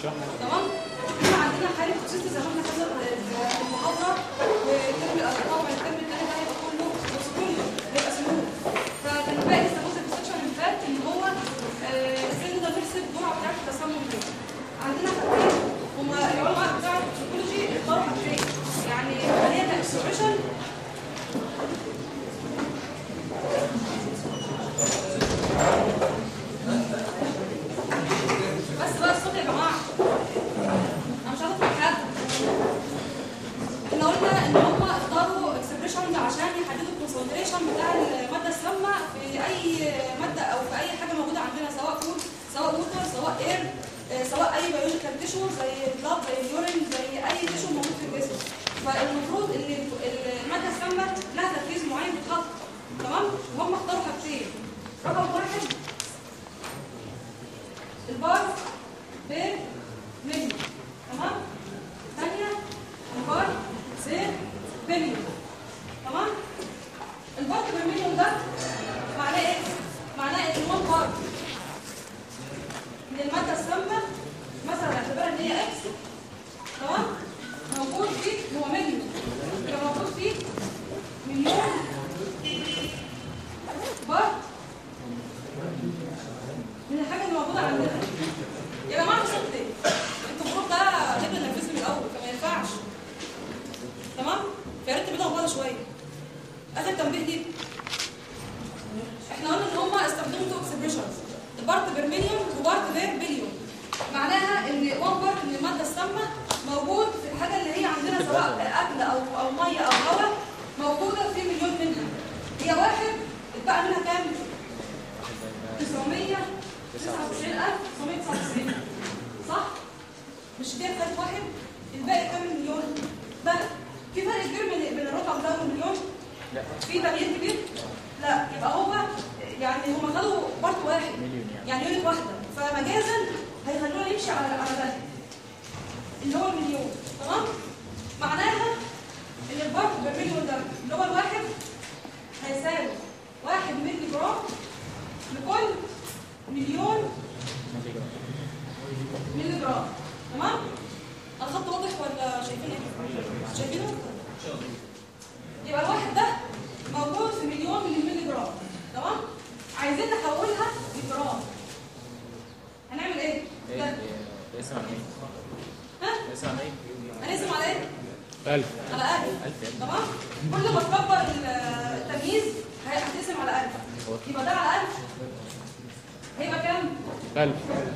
تمام احنا عندنا حاله توكسيستي زي ما احنا خدنا في المحاضره والترم الاول الترم الثاني ده هيبقى كله بس كله هيبقى سموث فكان باقي لسه جزء في السكشن اللي فات ان هو آه، ازاي نقدر نحسب الجرعه بتاعت التسمم دي عندنا حاجتين هما العلماء بتاع السيكولوجي اختاروا حاجتين يعني هي كاكسبريشن بس بقى الصوت يا جماعه انا مش عارفه حد احنا قلنا ان هم اختاروا اكسبريشن عشان يحددوا الكونسنتريشن بتاع الماده السامه في اي ماده او في اي حاجه موجوده عندنا سواء فود سواء ووتر سواء اير سواء اي بيولوجيكال تيشو زي البلاد زي اليورين زي اي تيشو موجود في الجسم فالمفروض ان الماده السامه لها تركيز معين بتتحط تمام وهم اختاروا حاجتين رقم واحد البار بير منيو تمام ثانية البار بير منيو تمام البار بير منيو ده معناه ايه؟ معناه ان وان بار من المادة السامة مثلا اعتبرها ان هي اكس تمام موجود فيه هو منيو يبقى موجود فيه مليون بار من الحاجة اللي موجودة عندنا يا جماعة صوت ليه؟ انتوا المفروض ده نبدأ ننفذه من الأول فما ينفعش تمام؟ فيا ريت تبدأوا بره شوية آخر تنبيه دي احنا قلنا ان هم استخدموا تو اكسبريشنز بارت بير مليون وبارت بير بليون معناها ان وان بارت من المادة السامة موجود في الحاجة اللي هي عندنا سواء أكل أو أو مية أو هواء موجودة في مليون منها هي واحد اتبقى منها كام؟ 999,999 صح؟ مش دي فرق واحد الباقي كام مليون؟ بقى في فرق كبير بين بين الرقم ده والمليون؟ لا في تغيير كبير؟ لا يبقى هو يعني هم خدوا بارت واحد مليون يعني يعني يونت واحده فمجازا هيخلونا نمشي على على ده اللي هو المليون تمام؟ معناها ان البارت بالمليون ده اللي هو الواحد هيساوي واحد ملي جرام لكل مليون ملي جرام تمام؟ الخط واضح ولا شايفين ايه؟ شايفينه؟ يبقى الواحد ده موجود في مليون من الملي جرام تمام؟ عايزين نحولها لجرام هنعمل ايه؟ لا. اسم عن ايه؟ ها؟ اسم عن ايه؟ هنقسم على ايه؟ ألف على ألف ألف يعني تمام؟ كل ما تكبر التمييز هي- هتقسم على ألف يبقى ده على ألف هيبقى كام؟ ألف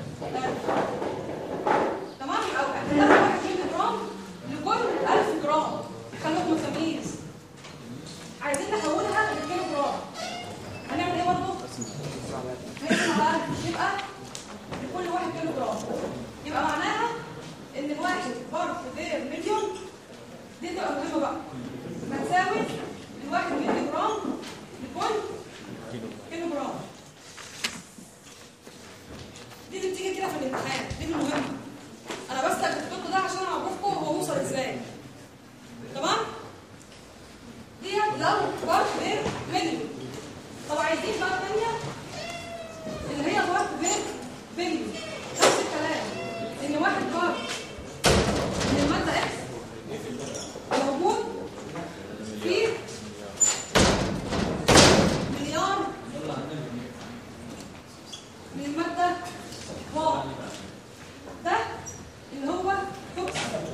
تمام او احنا واحد مللي جرام لكل 1000 جرام خلوهم تمييز عايزين نحولها لكيلو جرام هنعمل ايه برضه؟ هنقسم على 1000 يبقى لكل واحد كيلو جرام يبقى معناها ان الواحد بارت بير مليون دي تبقى مهمه بقى هتساوي الواحد مللي جرام لكل كيلو كيلو جرام دي اللي بتيجي كده في الامتحان دي المهمه انا بس كتبت لكم ده عشان اعرفكم هو وصل ازاي تمام ديت لو بارت بير مليون طب عايزين بقى ثانيه اللي هي بارت بير مليون نفس الكلام ان واحد بارت من الماده اكس موجود في مليار من المادة واو ده اللي هو توكس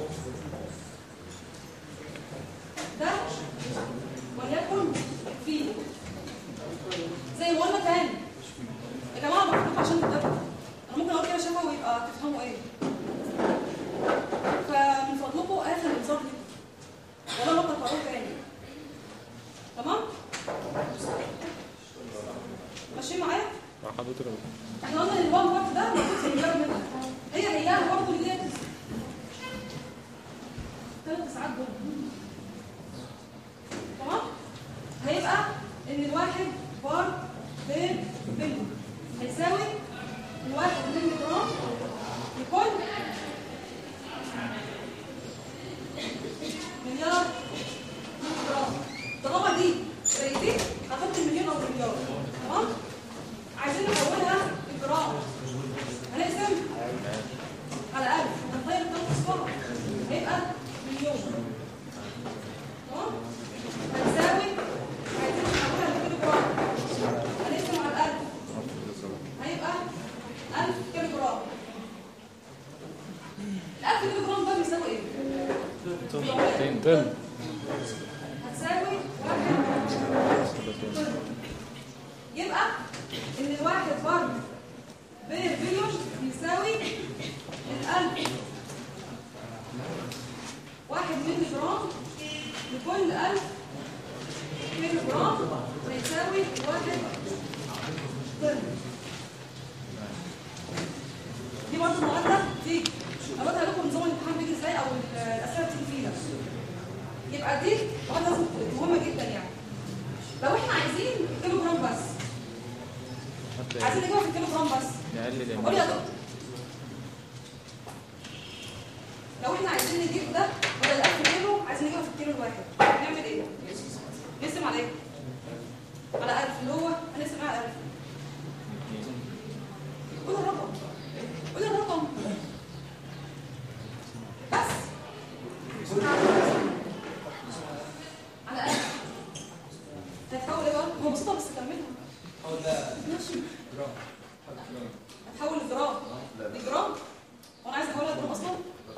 ده وليكن فيه زي ما قلنا تاني يا جماعة مكتوب عشان تتدربوا انا ممكن اقول كده شفا ويبقى تفهموا ايه فمن فضلكم اخر الانذار دي ولا ممكن تقروه تاني تمام ماشيين معايا مع حضرتك أهو. احنا قلنا ان الوان بارت ده موجود في المجال منها هي هي برضه اللي هي ثلاث ساعات دول تمام هيبقى ان الواحد بار بين بين هيساوي الواحد ملي جرام لكل مليار ملي جرام طالما دي زي دي هحط المليون او المليار تمام عايزين نحولها طن طن هتساوي واحد طن يبقى ان الواحد فرد بير بليون يساوي الألف واحد ملي جرام لكل ألف كيلو جرام هيساوي واحد طن دي برضه معادلة تيجي أبقى لكم نظام الامتحان بيجي ازاي أو الأسئلة بتيجي فيه ده. يبقى دي معادلة لازم مهمة جدا يعني لو احنا عايزين كيلو جرام بس عايزين نجيبها في الكيلو جرام بس نقلل قول يا المية دكتور لو احنا عايزين نجيب ده بدل 1000 كيلو عايزين نجيبها في الكيلو الواحد نعمل ايه؟ نقسم على ايه؟ على 1000 اللي هو هنقسم على 1000 قول الرقم قول الرقم بس على 1000 هتحول ايه بقى؟ هو بسيطه بس كملها ماشي هتحول لجرام لجرام وانا عايز احولها لجرام اصلا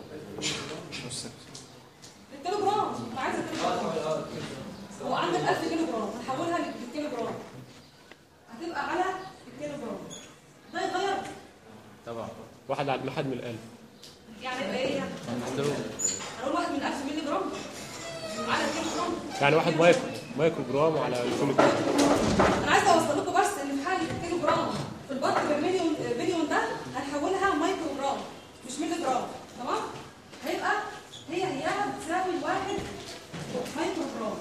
للكيلو جرام انا عايزه كيلو جرام هو عندك 1000 كيلو جرام هنحولها للكيلو جرام هتبقى على الكيلو جرام ده يغير طبعا واحد على واحد من الألف يعني يبقى ايه يعني؟ هنحسبه هنقول واحد من 1000 مللي جرام على الكيلو جرام يعني واحد مايكرو مايكرو جرام على كل جرام انا عايزه اوصل لكم بس ان في حاله الكيلو جرام في البط بالمليون مليون ده هنحولها مايكرو جرام مش ملي جرام تمام هيبقى هي هيها بتساوي واحد مايكرو جرام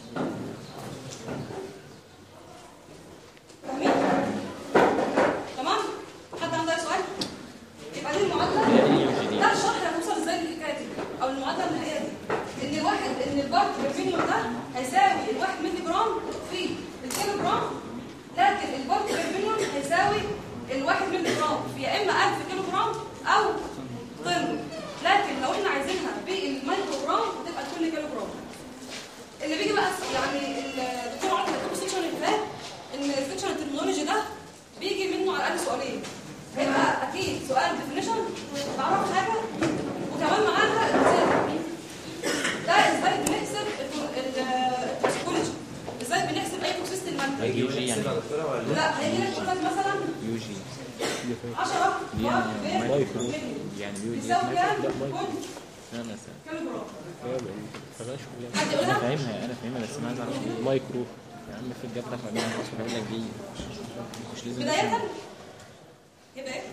فاهمين تمام حد عنده اي سؤال يبقى دي المعادله ده الشرح هتوصل ازاي للحكايه دي او المعادله النهائيه دي ان الواحد ان البارت بالمليون ده هيساوي الواحد ملي جرام في الكيلو جرام لكن البارت بالمليون هيساوي الواحد ملي جرام في يا اما 1000 كيلو جرام او طن لكن لو احنا عايزينها بالمايكرو جرام هتبقى كل كيلو جرام اللي بيجي بقى يعني الدكتور عمرو كان السكشن اللي فات ان السكشن الترمينولوجي ده بيجي منه على الاقل سؤالين هيبقى اكيد سؤال ديفينيشن بعرف حاجه وكمان معاها المثال ده ازاي بنحسب التوكسيكولوجي ازاي بنحسب اي توكسيستي المادة يو جي يعني لا هيجي لك يقول لك مثلا يو جي 10 يعني بار بير مايكرو. مليون. يعني يو جي بيساوي كام؟ لا، مايكرو. كل استنى استنى كيلو جرام هي فلاش يعني حد انا يقولها؟ فاهمها انا فاهمها بس ما عايز اعرف ايه مايكرو يا عم في الجبهه في مجال الرسم هقول لك دي مش لازم بداية يبقى ايه؟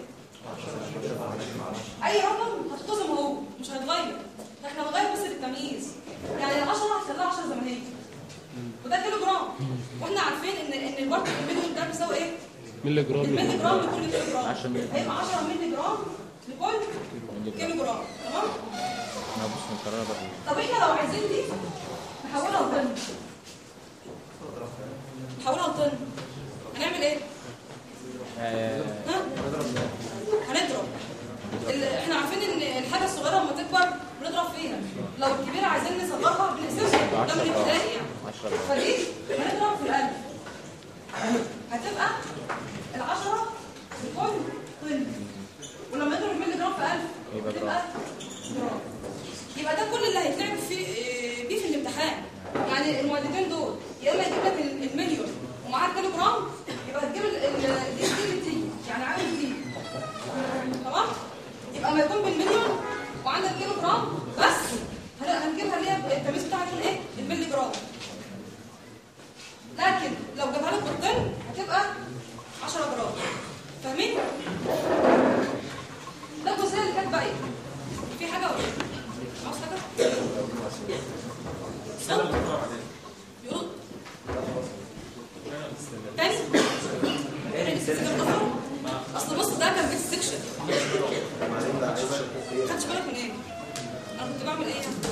اي رقم هتقسم اهو مش هيتغير احنا هنغير بس بالتمييز يعني ال 10 هتخليها 10 زي ما هي وده كيلو جرام واحنا عارفين ان ان البارت المليون ده بيساوي ايه؟ ملي جرام الملي جرام لكل كيلو جرام 10 مللي. هيبقى 10 مللي جرام لكل كيلو جرام تمام؟ انا بص مكرره بقى طب احنا لو عايزين دي نحولها لطن نحولها لطن هنعمل ايه؟ آه، ها؟ هنضرب ال- احنا عارفين ان الحاجه الصغيره لما تكبر بنضرب فيها لو الكبيره عايزين نصغرها بنقسمها ده من ابتدائي يعني 10 فدي هنضرب في القلب هتبقى العشرة بكل طن ولما نضرب الملي جرام في 1000 يبقى هتبقى جرام يبقى ده كل اللي هيتلعب فيه اه، بيه في الامتحان يعني المعدتين دول يا اما يجيب لك ال- المليون ومعاه الكيلو جرام يبقى هتجيب ال- ال- دي دي بالتي يعني عامل دي تمام يبقى ما يكون بالمليون وعندك كيلو جرام بس هن- هنجيبها اللي هي التمييز بتاعها يكون ايه الملي جرام لكن لو جابها لك بالطن هتبقى 10 جرام فاهمين ده الجزئيه اللي كانت باقيه في حاجه ولا ايه عاوز حاجه صوت يرد تاني تاني السكشن اتأخر؟ اصل بص ده كان بيت السكشن خدش بالك من ايه انا كنت بعمل ايه يعني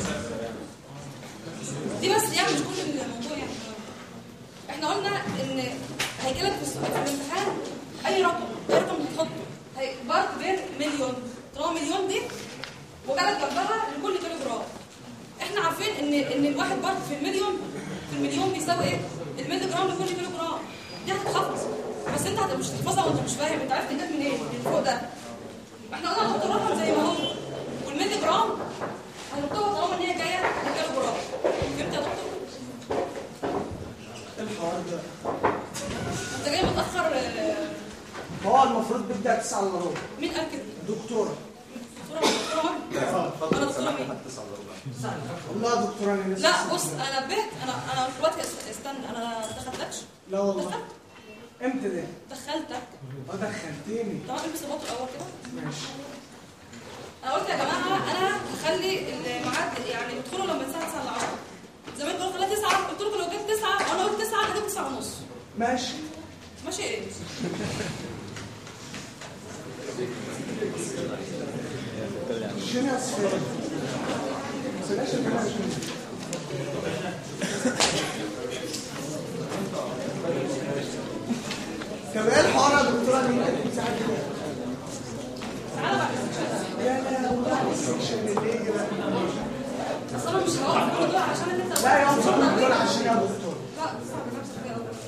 دي بس يعني مش كل الموضوع يعني احنا قلنا ان هيجيلك في السؤال في الامتحان اي رقم اي رقم هتحطه هي بارت بين مليون طالما مليون دي وجالك جنبها لكل كيلو جرام احنا عارفين ان ان الواحد بارت في المليون في المليون بيساوي ايه الملي جرام لكل كيلو جرام دي هتتحفظ بس انت هت- مش هتحفظها وانت مش فاهم انت عرفت جت منين من فوق ده احنا قلنا هنحط الرقم زي ما هو والملي جرام هنحطها المفروض بيبدا 9 الا ربع مين قال كده؟ دكتوره دكتوره دكتوره انا دكتوره مين؟ والله يا دكتوره انا لسه لا بص انا نبهت انا انا دلوقتي است- استنى انا ما دخلتكش لا والله دخلت امتى ده؟ دخلتك اه دخلتيني طبعا البس البطل الاول كده ماشي انا قلت يا جماعه انا هخلي الميعاد يعني ادخلوا لما الساعه 9 الا 10 زمان كانوا خليها 9 قلت لكم لو جبت 9 وانا قلت 9 هجيب 9 ونص ماشي ماشي ايه؟ شنو يا صفير؟ بلاش البلاش. طب ايه الحوار يا دكتوره اللي انت بتساعد تعالى بعد السكشن يا لا والله السكشن اللي يجي ده اصل انا مش هقف في الموضوع عشان انت لا يا دكتور عشان يا دكتور لا صعب نفسك كده أوي.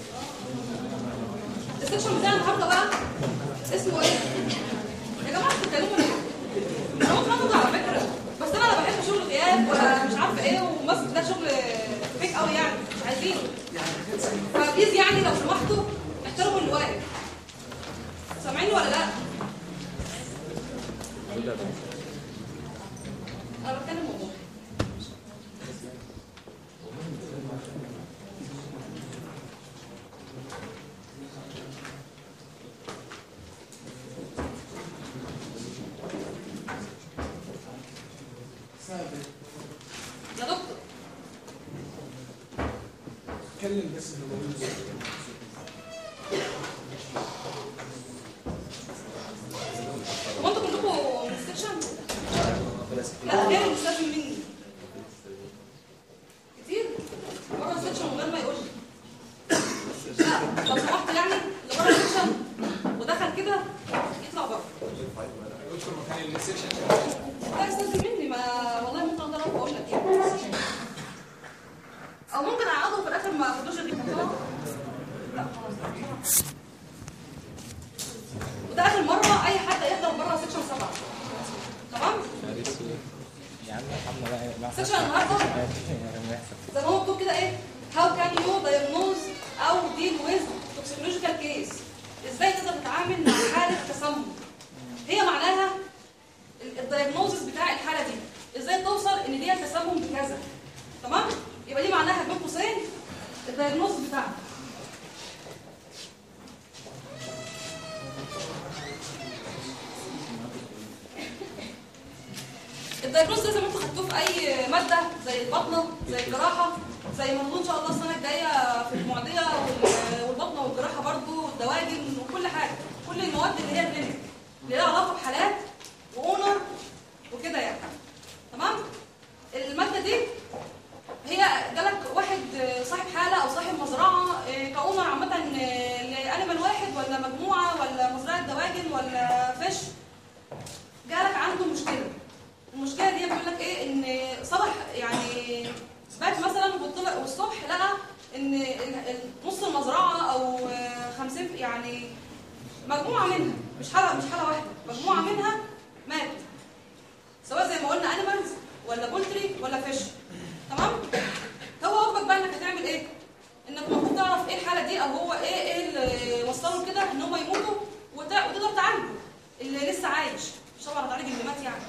السكشن بتاع النهارده بقى اسمه ايه؟ يا جماعه بتتكلموا ليه؟ انا ممكن اخد على فكره بس انا لا بحب شغل غياب ولا مش عارفه ايه وماسك ده شغل فيك قوي يعني مش عايزينه فبليز يعني لو سمحتوا احترموا اللي واقف سامعيني ولا لا؟ انا بتكلم والله يا دكتور اتكلم بس اللي بقوله هو انتوا كلكم من السكشن؟ لا غير المستشفى مني كتير بره السكشن من غير ما يقول لي لا لو سمحت يعني اللي بره السكشن ودخل كده يطلع بره لا استاذن مني ما والله ممكن اقدر اقف واقول لك يعني او ممكن اقعده في الاخر ما اخدوش الريحه لا خلاص وده اخر مره اي حد يحضر بره سكشن سبعه تمام يا عم ارحمنا بقى ما سكشن النهارده زي ما هو مكتوب كده ايه how can you diagnose او deal with toxicological case ازاي تقدر تتعامل مع حاله تسمم هي معناها الدايجنوزس بتاع الحاله دي ازاي توصل ان دي تسمم بكذا تمام يبقى دي معناها بين قوسين الدايجنوزس بتاعها الدايجنوز ده زي ما انتوا خدتوه في اي ماده زي البطنه زي الجراحه زي ما هنقول ان شاء الله السنه الجايه في المعديه وال- والبطنه والجراحه برضو والدواجن وكل حاجه كل المواد اللي هي كلينيك اللي لها علاقه بحالات واونر وكده يعني تمام الماده دي هي جالك واحد صاحب حاله او صاحب مزرعه إيه، كاونر عامه إيه، لانيمال واحد ولا مجموعه ولا مزرعه دواجن ولا فيش جالك عنده مشكله المشكله دي بيقول لك ايه ان صبح يعني بات مثلا وطلع والصبح لقى ان ال- ال- نص المزرعه او آه، 50 يعني مجموعه منها مش حاله مش حاله واحده مجموعه منها مات سواء زي ما قلنا انيمالز ولا بولتري ولا فيش تمام هو واجبك بقى انك هتعمل ايه انك المفروض تعرف ايه الحاله دي او هو ايه ايه اللي وصله كده ان هم يموتوا وت- وتقدر تعالجه اللي لسه عايش مش طبعا هتعالج اللي مات يعني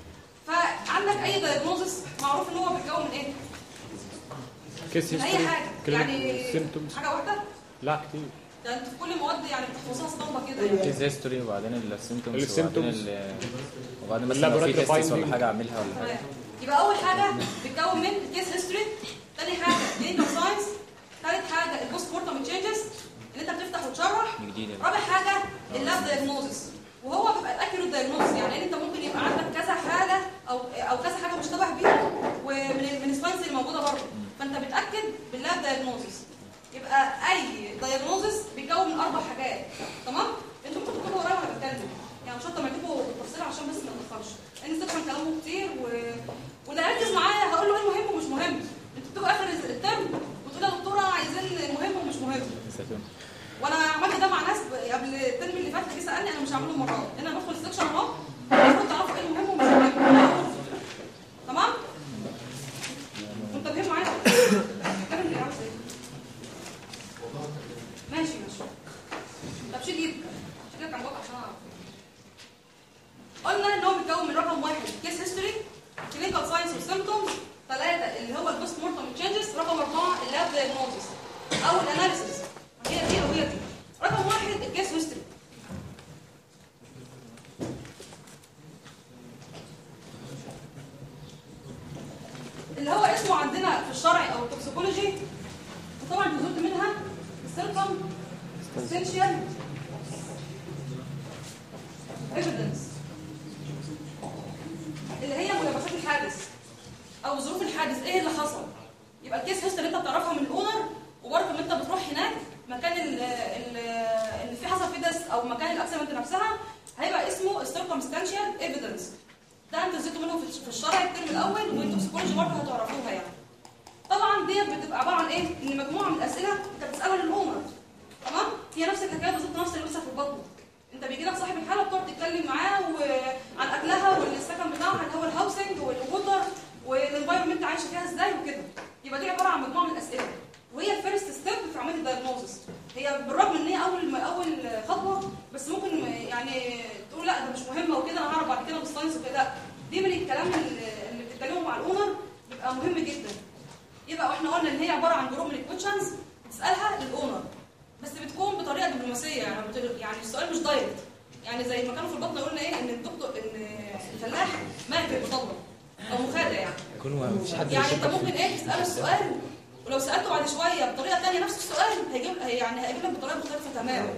فعندك اي دايجنوزس معروف ان هو بيتكون من ايه كيس من اي هيستوري حاجه يعني سيمتومز حاجه واحده لا كتير ده انت في كل المواد يعني بتحفظوها اسطمبه كده يعني. كيس هيستوري وبعدين السيمتومز السيمتومز. وبعدين ال- وبعدين مثلا لو في Laboratory تيستس ولا finding. حاجه اعملها ولا حاجه تمام يبقى اول حاجه بتكون من كيس هيستوري تاني حاجه كلينيكال ساينس ثالث حاجه البوست مورتم تشينجز ان انت بتفتح وتشرح دي جديده رابع حاجه اللاب دايجنوزس وهو بيبقى الاكيوريت دايجنوز يعني ان انت ممكن يبقى عندك كذا حاله او او كذا حاجه مشتبه بيها ومن ال- من السبانس اللي موجوده بره فانت بتاكد باللاب دايجنوزس يبقى اي دايجنوزس بيتكون من اربع حاجات تمام انتوا ممكن تكونوا ورايا وانا بتكلم يعني مش شرط لما تجيبوا بالتفصيل عشان بس ما نتاخرش لان السكشن كلامه كتير و... واللي هيركز معايا هقول له ايه المهم ومش مهم انتوا بتبقوا اخر الترم وتقولوا يا دكتوره عايزين المهم ومش مهم نسيتهم. وانا عملت ده مع ناس ب- قبل الترم اللي فات اللي سالني انا مش هعمله المره دي انا بدخل السكشن اهو المفروض تعرفوا ايه المهم ومش مهم تمام منتبهين معايا الكلام اللي عاوز ايه ماشي ماشي طب شيل ايدك شيل ايدك عن بقى قلنا ان هو بيتكون من رقم واحد كيس هيستوري كلينيكال ساينس وسيمبتومز ثلاثه اللي هو البوست مورتم تشينجز رقم اربعه اللاب دايجنوستس او الاناليسيس هي دي او هي دي رقم واحد الكيس هيستوري اللي هو اسمه عندنا في الشرع او التوكسيكولوجي وطبعا جزء منها السيركم essential evidence اللي هي ملابسات الحادث او ظروف الحادث ايه اللي حصل يبقى الكيس هيستوري انت بتعرفها من الاونر وبرضه ان انت بتروح هناك مكان ال- ال- اللي فيه حصل فيه دس او مكان الاكسيدنت نفسها هيبقى اسمه circumstantial evidence ده انتوا نزلتوا منه في في الشرع الترم الاول والتوكسيكولوجي برضه هتعرفوها يعني طبعا ديت بتبقى عباره عن ايه ان مجموعه من الاسئله انت بتسالها للاونر تمام هي نفس الحكايه بالظبط نفس اللي لسه في البطن انت بيجي لك صاحب الحاله بتقعد تتكلم معاه وعن اكلها والسكن بتاعها اللي هو الهاوسنج والووتر والانفايرمنت عايشه فيها ازاي وكده يبقى دي عباره عن مجموعه من الاسئله وهي الفيرست ستيب في عمليه الدايجنوزس هي بالرغم ان هي اول اول خطوه بس ممكن يعني تقول لا ده مش مهمه وكده انا هعرف بعد كده بالساينس وكده لا دي من الكلام اللي اللي بتتكلموا مع الاونر بيبقى مهم جدا يبقى واحنا قلنا ان هي عباره عن جروب من الكويشنز بتسالها للاونر بس بتكون بطريقه دبلوماسيه يعني بت- يعني السؤال مش دايركت يعني زي ما كانوا في البطن قلنا ايه ان الدكتور ان الفلاح مات بالمطلق او مخادع يعني يكون ما فيش حد يعني انت يشك ممكن فيه. ايه تساله السؤال ولو سالته بعد شويه بطريقه ثانيه نفس السؤال هيجيب يعني هيجيب لك بطريقه مختلفه تماما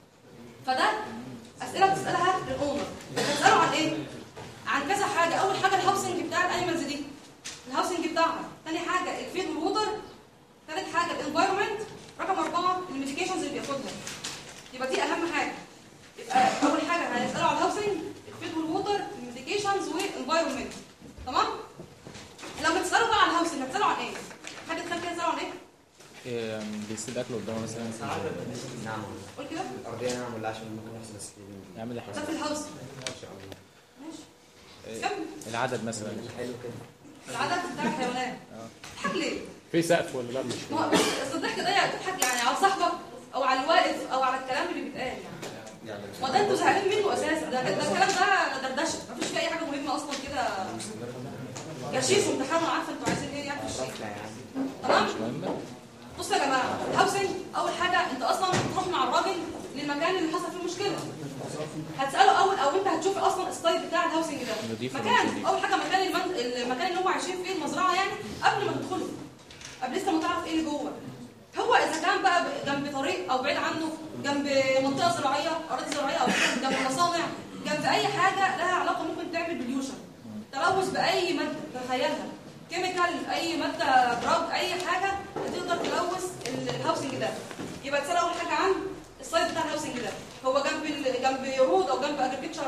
فده اسئله بتسالها للاونر بتساله عن ايه عن كذا حاجه اول حاجه الهاوسنج بتاع الانيمالز دي الهاوسنج بتاعها ثاني حاجه الفيد والووتر ثالث حاجه الانفايرمنت رقم اربعه الميديكيشنز اللي بياخدها يبقى دي اهم حاجه يبقى اول حاجه هنساله على الهاوسنج الفيد والووتر الميديكيشنز والانفايرمنت تمام لما تساله بقى عن الهاوسنج هتساله عن ايه حد تخيل كده تساله عن ايه إيه، بيسيب اكله قدامه مثلا نعم قول كده الأرضية نعم ولا عشان ممكن يحصل سكرين يعمل ده حساب في الهاوسنج إن شاء الله ماشي إيه، كمل العدد مثلا حلو كده العدد بتاع الحيوانات تضحك ليه؟ في سقف ولا لا مش ما هو بص اصل الضحك ده تضحك يعني على صاحبك او على الواقف او على الكلام اللي بيتقال يعني يعني ما ده انتوا زهقانين منه اساسا ده, ده الكلام ده دردشه مفيش فيه اي حاجه مهمه اصلا كده غشيش وامتحان انا عارفه انتوا عايزين ايه يعني في الشيء رفلة يعني تمام مش مهمة بصوا يا جماعه الهاوسنج اول حاجه انت اصلا بتروح مع الراجل للمكان اللي حصل فيه المشكله هتساله اول او انت هتشوف اصلا الستايل بتاع الهاوسنج ده نضيف ولا مكان مش نضيف؟ اول حاجه مكان المن... المكان اللي هم عايشين فيه المزرعه يعني قبل ما تدخله قبل لسه ما تعرف ايه اللي جوه هو اذا كان بقى ب- جنب طريق او بعيد عنه جنب منطقه زراعيه اراضي زراعيه او جنب مصانع جنب اي حاجه لها علاقه ممكن تعمل بليوشن تلوث باي ماده تخيلها كيميكال اي ماده دراج اي حاجه تقدر تلوث ال- الهاوسنج ده يبقى تسال اول حاجه عن السايت بتاع الهاوسنج ده هو جنب ال- جنب رود او جنب اجريكلتشر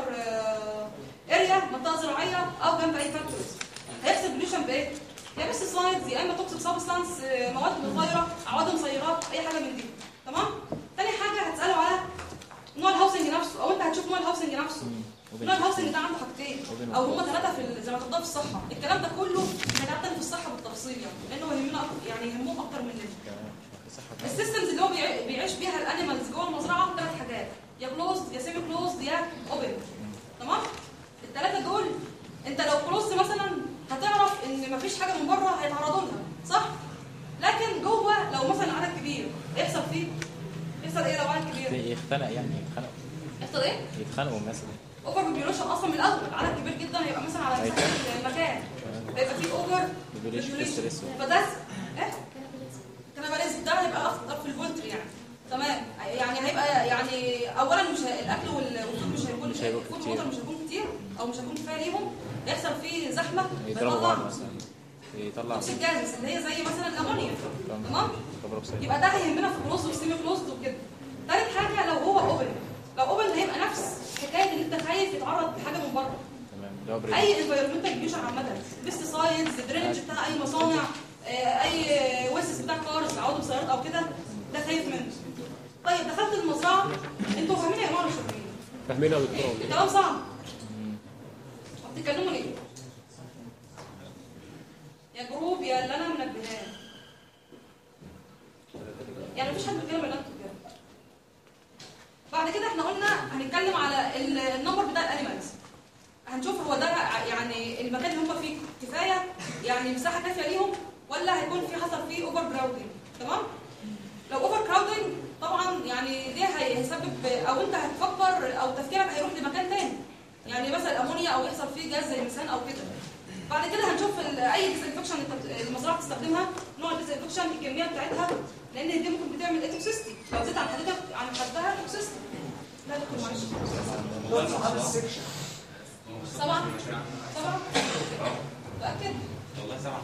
اريا منطقه زراعيه او جنب اي فاكتوريز هيحصل بليوشن بايه؟ يا بس سلايدز يا اما توكسيك سبستانس مواد متغيره عوادم مسيرات اي حاجه من دي تمام؟ تاني حاجه هتساله على نوع الهاوسنج نفسه او انت هتشوف نوع الهاوسنج نفسه نوع الهاوسنج ده عنده حاجتين او هما ثلاثه في ال- زي ما تفضل في الصحه الكلام ده كله هنعتني في الصحه بالتفصيل يعني لانه يهمنا أكتر- يعني يهمهم اكتر مننا صح السيستمز اللي هو بيع- بيعيش بيها الانيمالز جوه المزرعه ثلاث حاجات يا كلوزد يا سيمي كلوزد يا اوبن تمام الثلاثه دول انت لو كلوزد مثلا هتعرف ان مفيش حاجه من بره هيتعرضوا لها صح لكن جوه لو مثلا عدد كبير يحصل فيه يحصل ايه لو عدد كبير يختنق يعني يتخنقوا يحصل ايه يتخانقوا مثلا اوفر بوبيوليشن اصلا من الاول عدد كبير جدا هيبقى مثلا على أيوة. مساحه المكان هيبقى فيه اوفر Population stress. فده ايه كنباليزم ده هيبقى اخطر في البولتري يعني تمام يعني هيبقى يعني اولا مش ه- الاكل وال- والفود مش هيكون مش هيبقوا الفود كتير. والوتر مش هيكون كتير او مش هيكون كفايه ليهم يحصل فيه زحمه يضربوا فيطلع بعض مثلا يطلع توكسيك جازز اللي هي زي مثلا الامونيا تمام خبره بسيطه يبقى ده هيهمنا في كلوز وسيمي كلوز وكده تالت حاجه لو هو اوبن لو اوبن هيبقى نفس حكايه ان انت خايف يتعرض لحاجه من بره تمام اللي هو بريد اي انفيرمنتال بيوشن عامه بيستسايدز درينج بتاع اي مصانع آه، اي ويسس بتاع كارز عوادم سيارات او كده ده خايف منه طيب دخلت المزرعه انتوا فاهمين يا جماعه ولا مش فاهمين فاهمين يا دكتور ولا إيه؟ الكلام صعب بتتكلموا ليه يا جروب يا اللي انا منبهاه يعني مفيش حد بيتكلم الا انتوا بجد بعد كده احنا قلنا هنتكلم على ال- النمبر بتاع الانيمالز يعني مساحه كافيه ليهم ولا هيكون في حصل فيه اوفر كراودنج تمام لو اوفر كراودنج طبعا يعني ده هي- هيسبب او انت هتفكر او تفكيرك هيروح لمكان تاني يعني مثلا الامونيا او يحصل فيه جاز زي الميثان او كده بعد كده هنشوف ال- اي ديسانفكشن انت المزرعه بتستخدمها نوع الديسانفكشن الكميه بتاعتها لان دي ممكن بتعمل ايتوكسيستي لو زدت عن حدتها عن حدها توكسيستي لا يا دكتور معلش ده صحاب السكشن سبعة سبعة متأكد والله سبعة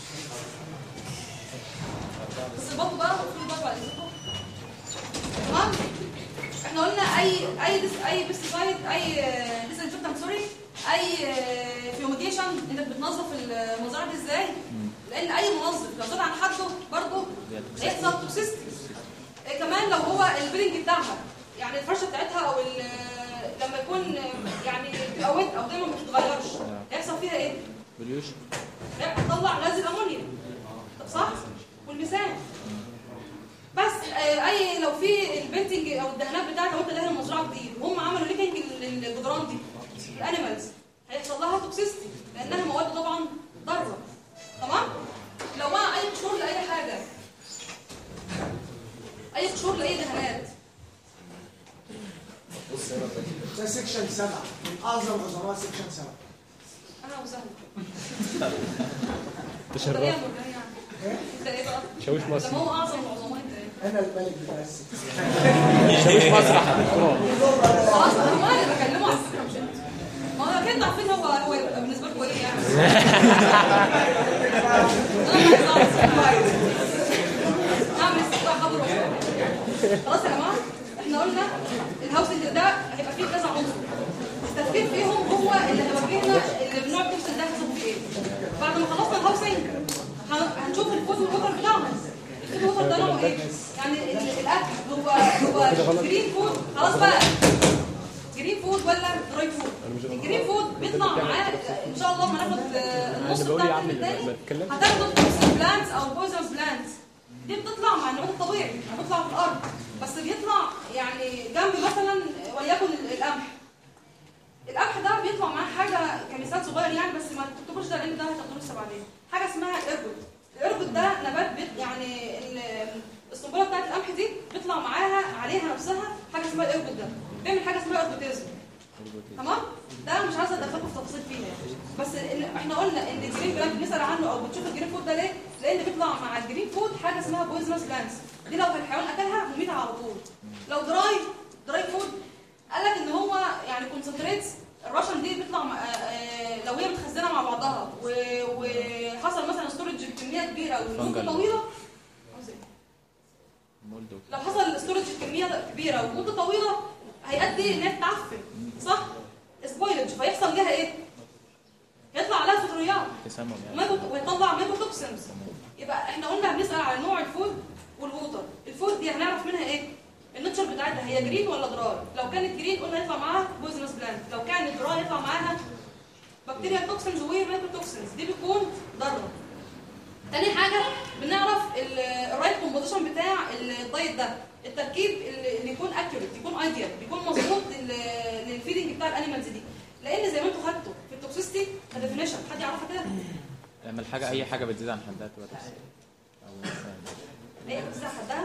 بس البطن بقى وفي البطن بعد اذنكم تمام احنا قلنا اي اي ديس اي بيستيسايد اي ديسانفكتنت سوري اي فيوميجيشن انت بتنظف المزرعه دي ازاي لان اي منظف لو زاد عن حده برضه هيحصل توكسيستي إيه كمان لو هو البرينج بتاعها يعني الفرشه بتاعتها او ال- لما يكون يعني بتبقى ويت او دايما ما بتتغيرش هيحصل فيها ايه؟ بوليوشن لا هتطلع غاز الامونيا طب صح والميثان بس آه، اي لو في البنتنج او الدهانات بتاعت لو انت دهن المزرعه جديد وهم عملوا ليكنج للجدران دي الانيمالز هيحصل لها توكسيستي لانها مواد طبعا ضاره تمام لو بقى اي قشور لاي حاجه اي قشور لاي دهانات ده سكشن سبعة من اعظم عظماء سكشن سبعة انا وسهلا تشرف انت ايه يا مرجان يعني انت ايه بقى شاويش لما مصر هو اعظم العظماء انت ايه انا الملك بتاع السكشن شاويش مسرح يا دكتور خلاص انا هو اللي بكلمه على فكره مش انت ما هو اكيد عارفين هو هو يبقى بالنسبه لكم ايه يعني انا عايز اعمل استطلاع حضر خلاص يا جماعه احنا قلنا الهاوسنج ده هيبقى فيه كذا عنصر التفكير فيهم هو اللي هيوجهنا اللي النوع الكبسل ده هيحصل فيه ايه بعد ما خلصنا الهاوسنج هن- هنشوف الفود والوتر بتاعهم الفود والوتر ده نوعه ايه يعني ال- الاكل هو هو جرين فود خلاص بقى جرين فود ولا دراي فود الجرين فود بيطلع معاه ان شاء الله ما ناخد آه، النص أنا بقول يا بتاع عم الترم ما الثاني تتكلمش. هتاخدوا توكسيك بلانتس او بويزنس بلانتس دي بتطلع مع النبات الطبيعي بتطلع في الارض بس بيطلع يعني جنب مثلا وليكن ال- القمح القمح ده بيطلع معاه حاجه كمثال صغير يعني بس ما تكتبوش ده لان ده هتاخدوه لسه بعدين حاجه اسمها الارجوت الارجوت ده نبات بيت يعني ال- السنبله بتاعت القمح دي بيطلع معاها عليها نفسها حاجه اسمها الارجوت ده بيعمل حاجه اسمها ارجوتيزم تمام ده مش عايزه ادخلكم في تفاصيل فيها يعني. بس ال- احنا قلنا ان الجرين بلانت بنسال عنه او بتشوف الجرين فود ده ليه لان بيطلع مع الجرين فود حاجه اسمها بويزنس بلانتس دي لو الحيوان اكلها مميته على طول لو دراي دراي فود قال لك ان هو يعني كونسنتريتس الرشن دي بيطلع مع- آه، آه، لو هي متخزنه مع بعضها و- وحصل مثلا ستورج بكميه كبيره ومده فنجل. طويله عاوز إيه؟ مولدو لو حصل ستورج كميه كبيره ومده طويله هيؤدي ان هي تتعفن صح؟ سبويلج فيحصل ليها ايه؟ يطلع عليها فطريات تسمم يعني مايكرو- ويطلع ميكروتوكسينز يبقى احنا قلنا بنسال على نوع الفود والووتر الفود دي هنعرف منها ايه؟ النتشر بتاعتها هي جرين ولا دراي لو كانت جرين قلنا يطلع معاها بويزنس بلانت لو كانت دراي يطلع معاها بكتيريا توكسينز وميكروتوكسينز دي بتكون ضاره تاني حاجة بنعرف ال- الرايت كومبوزيشن بتاع الدايت ده التركيب اللي اللي يكون اكيوريت يكون ايديال يكون مظبوط لل- للفيدنج بتاع الانيمالز دي لان زي ما انتوا خدتوا في التوكسيستي كديفينيشن حد يعرفها كده لما الحاجة أي حاجة بتزيد عن حدها تبقى توكسيك أو مثلا ايه بتزيد حدها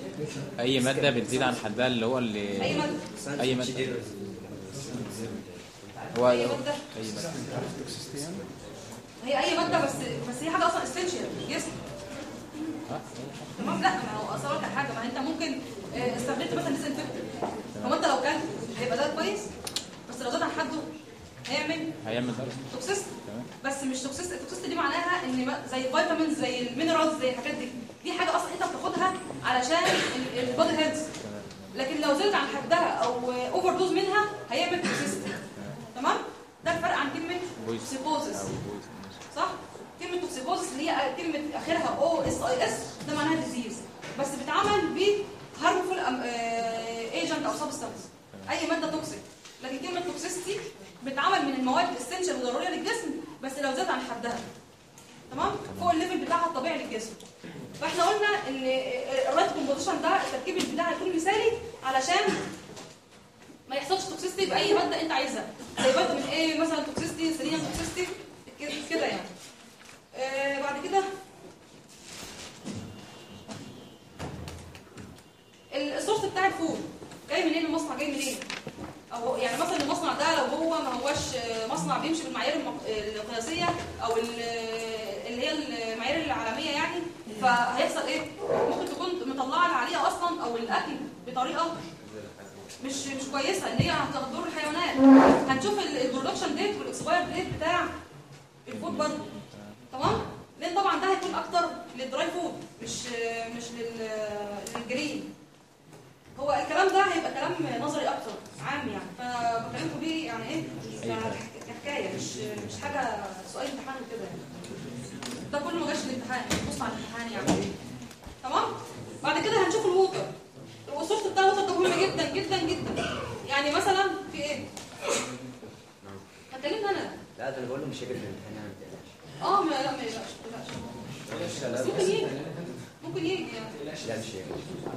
أي مادة بتزيد عن حدها اللي هو اللي اي ماده أي مادة هو اي ماده أي مادة هي اي ماده بس بس هي حاجه اصلا اسينشال الجسم ها؟ تمام لا ما هو اصلا لك حاجه ما انت ممكن آه، استخدمت مثلا ديسانفكتنت هو انت لو كلت هيبقى ده كويس بس لو زاد عن حده هيعمل هيعمل ضرر توكسيست تمام بس مش توكسيست التوكسيست دي معناها ان ما- زي الفيتامينز زي المينرالز زي الحاجات دي دي حاجه اصلا انت بتاخدها علان البودي هيلث لكن لو زادت عن حدها او اوفر دوز منها هيعمل توكسيست تمام ده الفرق عن كلمه بويز سيبوزس أو بويز صح كلمه توكسيكوزس اللي هي كلمه اخرها او اس اي اس ده معناها ديزيز بس بتتعمل ب هارمفول ايجنت او سبستانس اي ماده توكسيك لكن كلمه توكسيستي بتتعمل من المواد الاسينشال والضروريه للجسم بس لو زاد عن حدها تمام فوق الليفل بتاعها الطبيعي للجسم فاحنا قلنا ان الرايت كومبوزيشن ده التركيب بتاعها يكون مثالي علشان ما يحصلش توكسيستي باي ماده انت عايزها زي فيتامين ايه مثلا توكسيستي سيلينيوم توكسيستي كده- كده يعني مصنع بيمشي بالمعايير المق- القياسيه او ال- اللي هي المعايير العالميه يعني فهيحصل ايه ممكن تكون مطلعه العاليه اصلا او الاكل بطريقه مش مش كويسه ان هي هتضر الحيوانات هنشوف البرودكشن ديت والاكسباير ديت بتاع الفود برضه تمام لان طبعا ده هيكون اكتر للدراي فود مش مش لل للجرين هو الكلام ده هيبقى كلام نظري اكتر عام يعني فبكلمكم بيه يعني ايه ك- كحكايه مش مش حاجه سؤال امتحان وكده يعني ده كله ما جاش الامتحان بص على الامتحان يعني تمام بعد كده هنشوف الووتر الوصول بتاع الووتر ده مهم جدا جدا جدا يعني مثلا في ايه هكلمنا انا لا ده انا بقول له مش هيجي في الامتحان يعني ما تقلقش اه ما لا ما يقلقش ما يقلقش بس ممكن يجي ممكن يجي يعني لا مش هيجي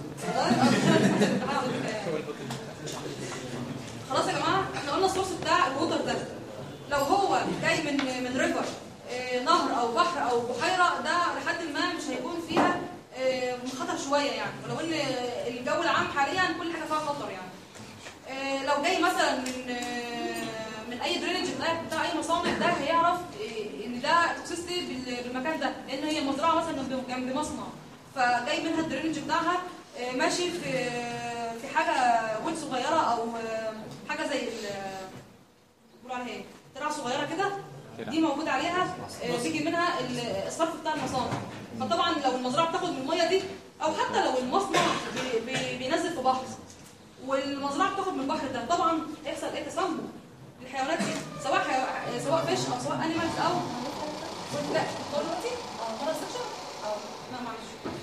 خلاص يا جماعه احنا قلنا السورس بتاع الووتر ده لو هو جاي من من ريفر آه، نهر او بحر او بحيره ده لحد ما مش هيكون فيها آه، خطر شويه يعني ولو ان الجو العام حاليا كل حاجه فيها خطر يعني آه، لو جاي مثلا من آه، من اي درينج بتاع بتاع اي مصانع ده هيعرف آه، ان ده توكسيستي بال- بالمكان ده لان هي مزرعه مثلا جنب جنب مصنع فجاي منها الدرينج بتاعها آه، ماشي في في حاجه ويل صغيره او آه، حاجه زي ال- بيقولوا عليها ايه ترعه صغيره كده دي موجود عليها آه، بيجي منها ال- الصرف بتاع المصانع فطبعا لو المزرعه بتاخد من الميه دي او حتى لو المصنع بي- بي- بينزل في بحر والمزرعه بتاخد من البحر ده طبعا هيحصل ايه تسمم للحيوانات دي سواء حيو... سواء فيش او سواء انيمالز او لا تقول دلوقتي اه مره سكشن اه لا معلش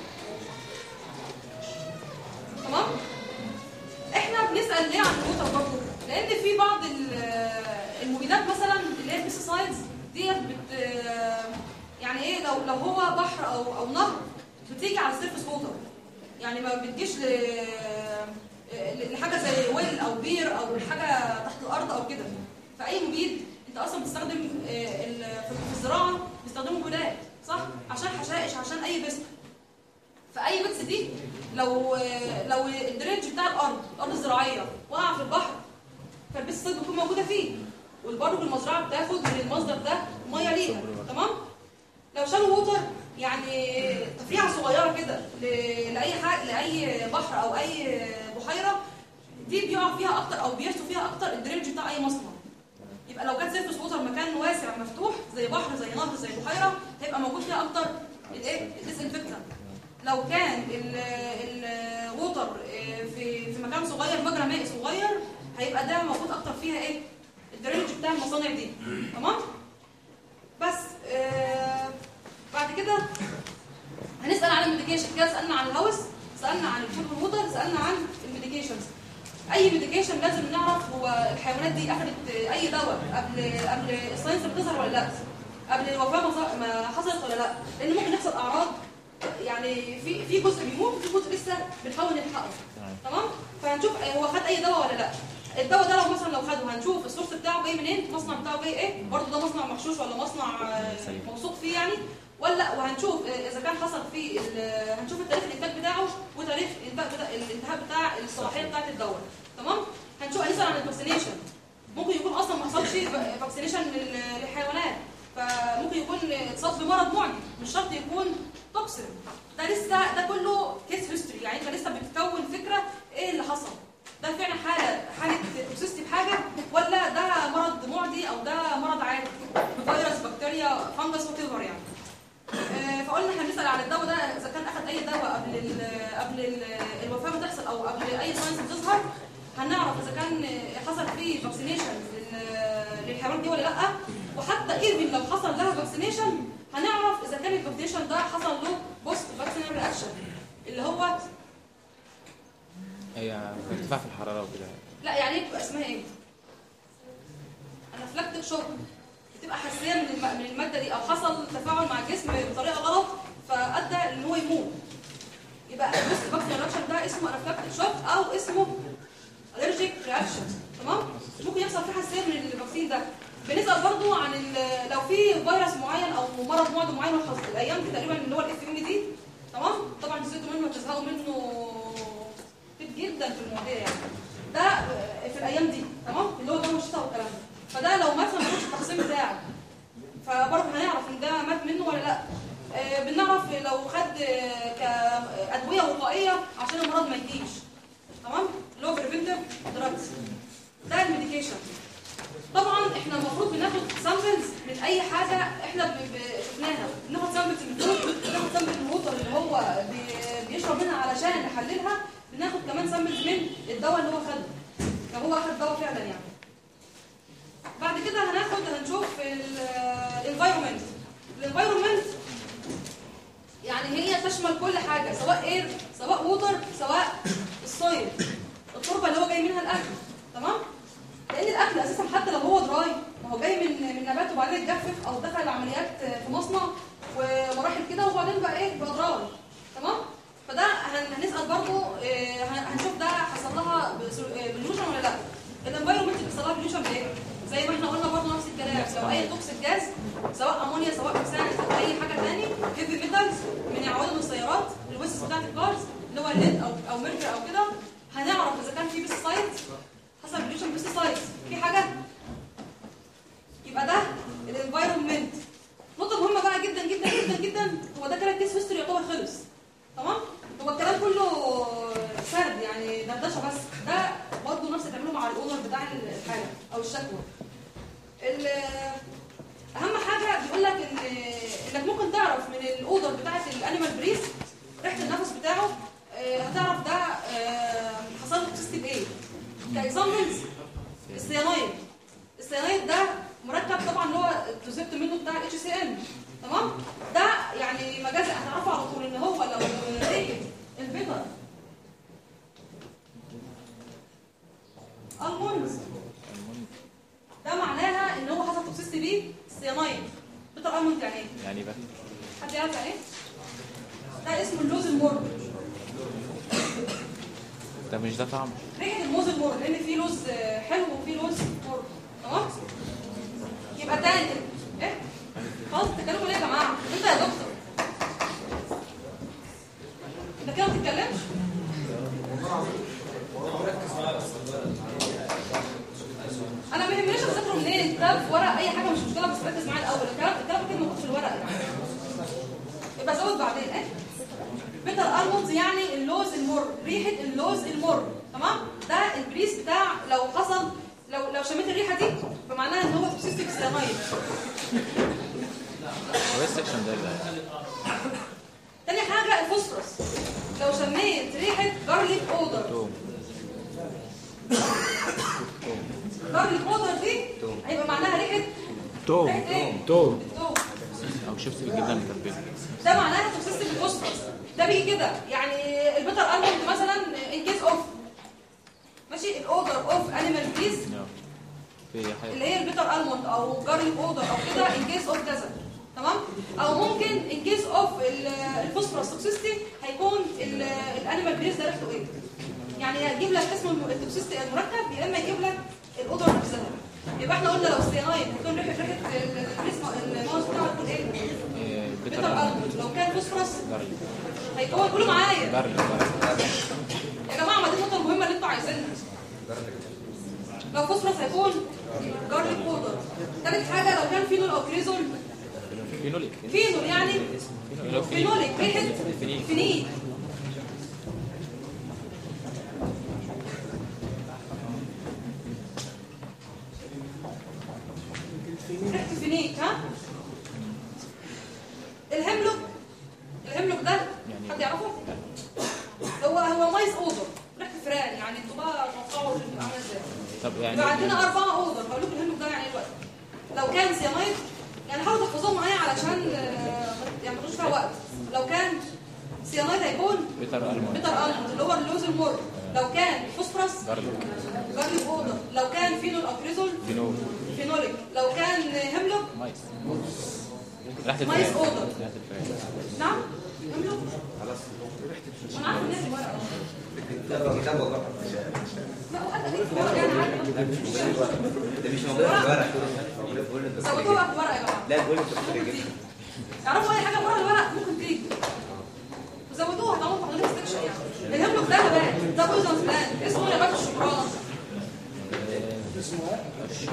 تمام احنا بنسال ليه عن الوتر برضه لان في بعض ال- المبيدات مثلا اللي هي البيستسايدز ديت بت يعني ايه لو لو هو بحر او او نهر بتيجي على السيرفس ووتر يعني ما بتجيش ل ل- لحاجه زي ويل او بير او حاجه تحت الارض او كده فاي مبيد انت اصلا بتستخدم آه، ال- في في الزراعه بيستخدموا مبيدات صح عشان حشائش عشان اي بس فاي بيتس دي لو لو الدرينج بتاع الارض الارض الزراعيه وقع في البحر فالبيتس بتكون موجوده فيه والبرج المزرعه بتاخد من المصدر ده ميه ليها تمام لو شالوا ووتر يعني تفريعه صغيره كده ل- لاي حاجه لاي بحر او اي بحيره دي بيقع فيها اكتر او بيرسوا فيها اكتر الدرينج بتاع اي مصنع يبقى لو جت سيرفس ووتر مكان واسع مفتوح زي بحر زي نهر زي بحيره هيبقى موجود فيها اكتر الايه الديسانفكتنت لو كان الووتر في في مكان صغير مجرى مائي صغير هيبقى ده موجود اكتر فيها ايه الدرينج بتاع المصانع دي تمام بس آه بعد كده هنسال عن الميديكيشن كده سالنا عن الهوس سالنا عن الفود والووتر سالنا عن الميديكيشنز اي ميديكيشن لازم نعرف هو الحيوانات دي اخذت اي دواء قبل قبل الساينس بتظهر ولا لا قبل الوفاه ما ظ- ما حصلت ولا لا لان ممكن يحصل اعراض يعني في في جزء بيموت وفي جزء لسه بنحاول نلحقه تمام فهنشوف هو خد اي دواء ولا لا الدواء ده لو مثلا لو خده هنشوف السورس بتاعه جاي منين المصنع بتاعه جاي ايه برضه ده مصنع مغشوش ولا مصنع آه، موثوق فيه يعني ولا وهنشوف آه، اذا كان حصل فيه ال- هنشوف التاريخ الانتاج بتاعه وتاريخ الانتاج بتاع الانتهاء بتاع الصلاحيه بتاعه الدواء تمام هنشوف هنسال عن الفاكسينيشن ممكن يكون اصلا ما حصلش فاكسينيشن للحيوانات فممكن يكون اتصاب بمرض معدي مش شرط يكون توكسين ده لسه ده كله كيس هيستوري يعني انت لسه بتكون فكره ايه اللي حصل ده فعلا حاله حاله توكسيستي بحاجه ولا ده مرض معدي او ده مرض عادي فيروس بكتيريا فانجس وات يعني آه، فقلنا احنا بنسال على الدواء ده اذا كان اخذ اي دواء قبل ال قبل ال الوفاه ما تحصل او قبل اي ساينس تظهر هنعرف اذا كان حصل فيه فاكسينيشن للحيوانات دي ولا لا وحتى ايفن لو حصل لها فاكسينيشن هنعرف اذا كان الفاكسينيشن ده حصل له بوست فاكسينال رياكشن اللي هو هي ارتفاع في الحرارة وكده لا يعني ايه بتبقى اسمها ايه؟ انافلاكتيك شوك بتبقى حساسيه من الم- من الماده دي او حصل تفاعل مع الجسم بطريقه غلط فادى ان هو يموت يبقى البوست فاكسين رياكشن ده اسمه انافلاكتيك شوك او اسمه الرجيك رياكشن تمام ممكن يحصل فيه حساسيه من الفاكسين ده بنسال برضو عن ال- لو في فيروس معين او مرض معدي معين وحصل الايام دي تقريبا اللي هو الاف ام دي تمام طبعا نسيتوا منه وتزهقوا منه كتير جدا في المواضيع يعني ده في الايام دي تمام اللي هو جو الشتاء والكلام ده فده لو مات ما بياخدش التقسيم بتاعه فبرضه هنعرف ان ده مات منه ولا لا آه، بنعرف لو خد آه، كأدوية وقائية عشان المرض ما يجيش تمام لو بريفنتيف دراجز ده الميديكيشن طبعا احنا المفروض بناخد سامبلز من اي حاجه احنا ب- ب- شفناها بناخد سامبلز من الفود بناخد سامبلز من الووتر اللي هو بي- بيشرب منها علشان نحللها بناخد كمان سامبلز من الدواء اللي هو خده لو هو اخد دواء فعلا يعني بعد كده هناخد هنشوف الانفايرمنت الانفايرمنت يعني هي تشمل كل حاجه سواء اير سواء ووتر سواء السويل التربه اللي هو جاي منها الاكل تمام لان الاكل اساسا حتى لو هو دراي ما هو جاي من من نبات وبعدين اتجفف او دخل عمليات في مصنع ومراحل كده وبعدين بقى ايه بقى دراي تمام فده هن- هنسال برضه آه، هن- هنشوف ده حصل لها بليوشن ولا لا الانفايرمنت بيحصل لها بليوشن بايه زي ما احنا قلنا برضه نفس الكلام لو اي توكسيك جاز سواء امونيا سواء ميثان او اي حاجه ثاني هيفي ميتالز من عوادم السيارات الوسس بتاعت الكارز اللي هو الليد او او ميركوري او كده هنعرف اذا كان في بيستسايد حصل بليوشن بيستسايد في حاجه يبقى ده الانفايرمنت نقطه مهمه بقى جدا جدا جدا جدا هو ده كده الكيس هيستوري يعتبر خلص تمام هو الكلام كله سرد يعني دردشه بس ده برضه نفس اللي بيعمله مع الاونر بتاع الحاله او الشكوى ال- اهم حاجه بيقول لك ان انك ممكن تعرف من الاودر بتاعه الانيمال بريس ريحه النفس بتاعه آه، هتعرف ده آه، حصل له توكسيستي بايه كاكزامبلز السيانايد السيانايد ده مركب طبعا اللي هو الكونسيبت منه بتاع الاتش سي ام تمام ده يعني مجازي هتعرفوا على طول ان هو لو ريحه البيتر المونز ده معناها ان هو حصل توكسيستي بيه السيانايد بيتر المونز يعني ايه يعني بقى حد يعرف يعني ايه ده اسمه اللوز المر ده مش ده طعم ريحه الموز المر لان في لوز آه، حلو وفي لوز مر تمام يبقى تاني ايه خلاص بتتكلموا ليه يا جماعه انت يا دكتور انت كده ما بتتكلمش انا ما يهمنيش اذاكره منين كتاب ورق اي حاجه مش مشكله بس ركز معايا الاول الكلام الكلام كده موجود في الورق يعني يبقى زود بعدين ايه بيتر المونز يعني اللوز المر ريحه اللوز المر تمام ده البريس بتاع لو حصل لو لو شميت الريحه دي فمعناها ان هو توكسيستيك سيانايد هو ايه السكشن ده اللي تاني حاجه الفوسفورس لو شميت ريحه جارليك اودر توم جارليك اودر دي هيبقى معناها ريحه توم ريحه ايه توم التوم او شيبس بالجبنه المتبله ده معناها توكسيستيك الفوسفورس ده بيجي كده يعني البيتر المونت مثلا ان كيس اوف ماشي الاودر اوف انيمال بريز نعم. في حاجه اللي هي البيتر الموند او جارليك اودر او كده ان كيس اوف كذا تمام او ممكن ان كيس اوف الفوسفورس توكسيستي هيكون ال- الانيمال بريز ده ريحته ايه يعني يجيب لك اسم الم- التوكسيستي المركب يا اما يجيب لك الاودر نفسها يبقى احنا قلنا لو السيانايد هتكون ريحه ريحه البريز الماوس بتاعه هتكون ايه إيه، بيتر بيتر الموند لو كان فوسفورس جارليك هيكون قولوا معايا جارليك جارليك. يا جماعه ما دي النقطه المهمه اللي انتوا عايزينها لو فوسفورس هيكون جارليك بودر ثالث حاجه لو كان فينول او كريزول فينوليك فينول يعني فينوليك فينوليك ريحه فينيل. فينيل ريحه فينيك ها الهملوك الهملوك ده حد يعرفه هو هو مايز اوضر ريحه فران يعني انتوا بقى توقعوا اللي عامل ازاي طب يعني يبقى عندنا أربعة أوضة هقول لكم الهندوك ده يعني ايه دلوقتي لو كان سيامايد يعني حاولوا تحفظوهم معايا علشان آه، يعني ما تاخدوش فيها وقت لو كان سيامايد هيكون بيتر المون بيتر ألموند اللي هو اللوز المر لو كان فوسفورس جارليك جارليك أوضة لو كان فينول أو كريزول فينول فينوليك لو كان هيملوك مايس ريحه مايس الفراخ أوضر. ريحه الفراخ نعم هيملوك خلاص أنا عارفة إن هي ورقة كتاب والله لا وحتى دي في ورقة أنا عارفة ده مش موجود في الورق بقول الدكتور زودوها في ورقة يا جماعة لا بقول الدكتور ممكن يجيب تيجي يعرفوا اي حاجه بره الورق ممكن تيجي وزودوها طالما في حضرتك ستكشن يعني الهملوك ده نبات ده بويزن بلان اسمه نبات الشكران اسمه ايه؟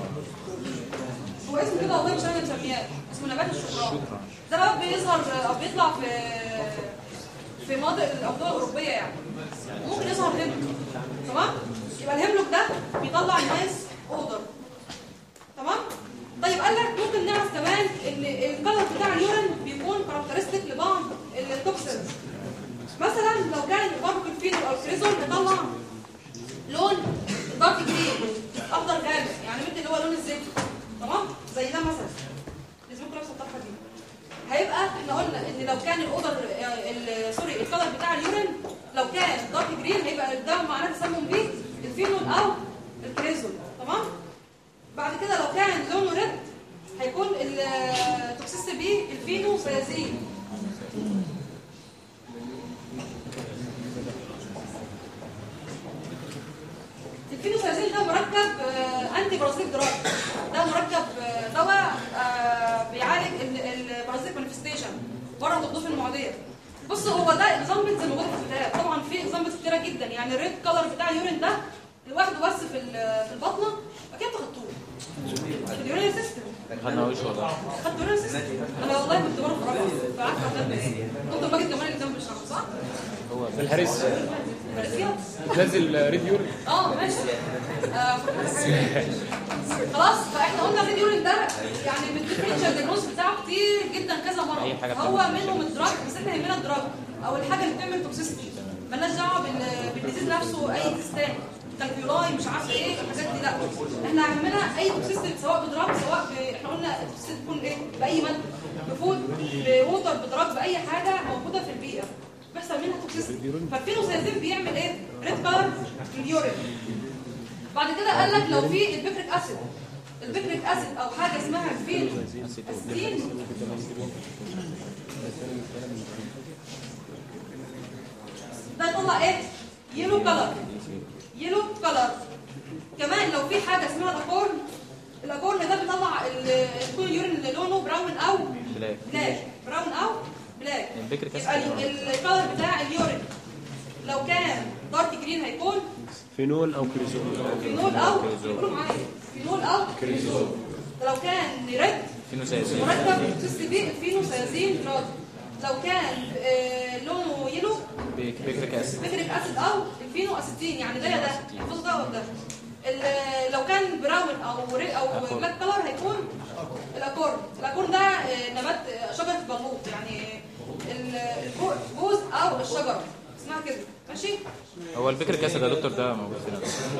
هو اسمه كده والله مش انا اللي مسمياه اسمه نبات الشكران ده بقى بيظهر او بيطلع في في مناطق الأوضاع الأوروبية يعني ممكن يظهر هنا تمام يبقى الهيملوك ده بيطلع الناس أودر تمام طيب قال لك ممكن نعرف كمان ان الكلر بتاع اليورين بيكون كاركترستيك لبعض التوكسينز مثلا لو كان الباربيكل فينول او الكريزول بيطلع لون دارك جرين اخضر غامق يعني مثل اللي هو لون الزيت تمام زي ده مثلا لازم نفس الطرحه دي هيبقى احنا قلنا ان لو كان الاودر ال- سوري الكلر بتاع اليورين لو كان دارك جرين هيبقى ده معناه تسمم بيه الفينول او الكريزول تمام بعد كده لو كان لونه ريد هيكون التوكسيس بيه الفينو سيازين الفينوسازين ده مركب آه، انتي بارازيتيك دراج ده مركب آه، دواء آه، بيعالج البارازيتيك مانيفستيشن بره الضيوف المعديه بص هو ده اكزامبل زي ما موجود في الكتاب طبعا في اكزامبل كتيره جدا يعني الريد كلر بتاع اليورين ده لوحده بس في ال- في البطنه اكيد تخطوه اليورين سيستم خدنا وش والله خدت اليورين سيستم انا والله كنت بره في رابعه فعارفه ده ايه كنت باجي كمان اللي جنب الشمس صح؟ هو في الحارس فارسيا نزل ريد يورين اه ماشي آه، خلاص فاحنا قلنا الريد يورين ده يعني بالديفرنشال ديجنوز بتاعه كتير جدا كذا مره أي حاجة هو بتعمل منهم الدراج بس احنا يهمنا الدراج او الحاجه اللي بتعمل توكسيستي مالناش دعوه بال- بالديزيز نفسه اي ديزيز تاني كالكيولاي مش عارفه ايه الحاجات دي لا احنا يهمنا اي توكسيستي سواء بدراج سواء ب... احنا قلنا التوكسيستي تكون ايه باي ماده بفود بوتر بدراج باي حاجه موجوده في البيئه بيحصل منها توكسيستي فالفينوسيازين بيعمل ايه ريد كلر في اليورين بعد كده قال لك لو في البيكريك اسيد البيكريك اسيد او حاجه اسمها الفين اسيتين ده يطلع ايه يلو كلر يلو كلر كمان لو في حاجه اسمها الاكورن الاكورن ده بيطلع ال- يكون اليورين اللي لونه براون او بلاك بلاك براون او بلاك البيكريك يبقى ال- الكلر بتاع اليورين لو كان دارك جرين هيكون فينول او كريزول فينول او يقولوا معايا فينول او كريزول لو كان ريد فينوسايزين مركب تسلي بيه الفينوسيازين دراج لو كان آه، لونه يلو بيك- بيكريك اسيد بيكريك اسيد او الفينو اسيتين يعني ده يا ده احفظوا ده وده ال- لو كان براون او ري او أكورد. بلاك كلر هيكون الاكورد الاكورد ده آه، نبات آه، شجره بلوط يعني ال- الجوز او الشجره اسمها كده ماشي هو البيكريك اسيد يا دكتور ده موجود فين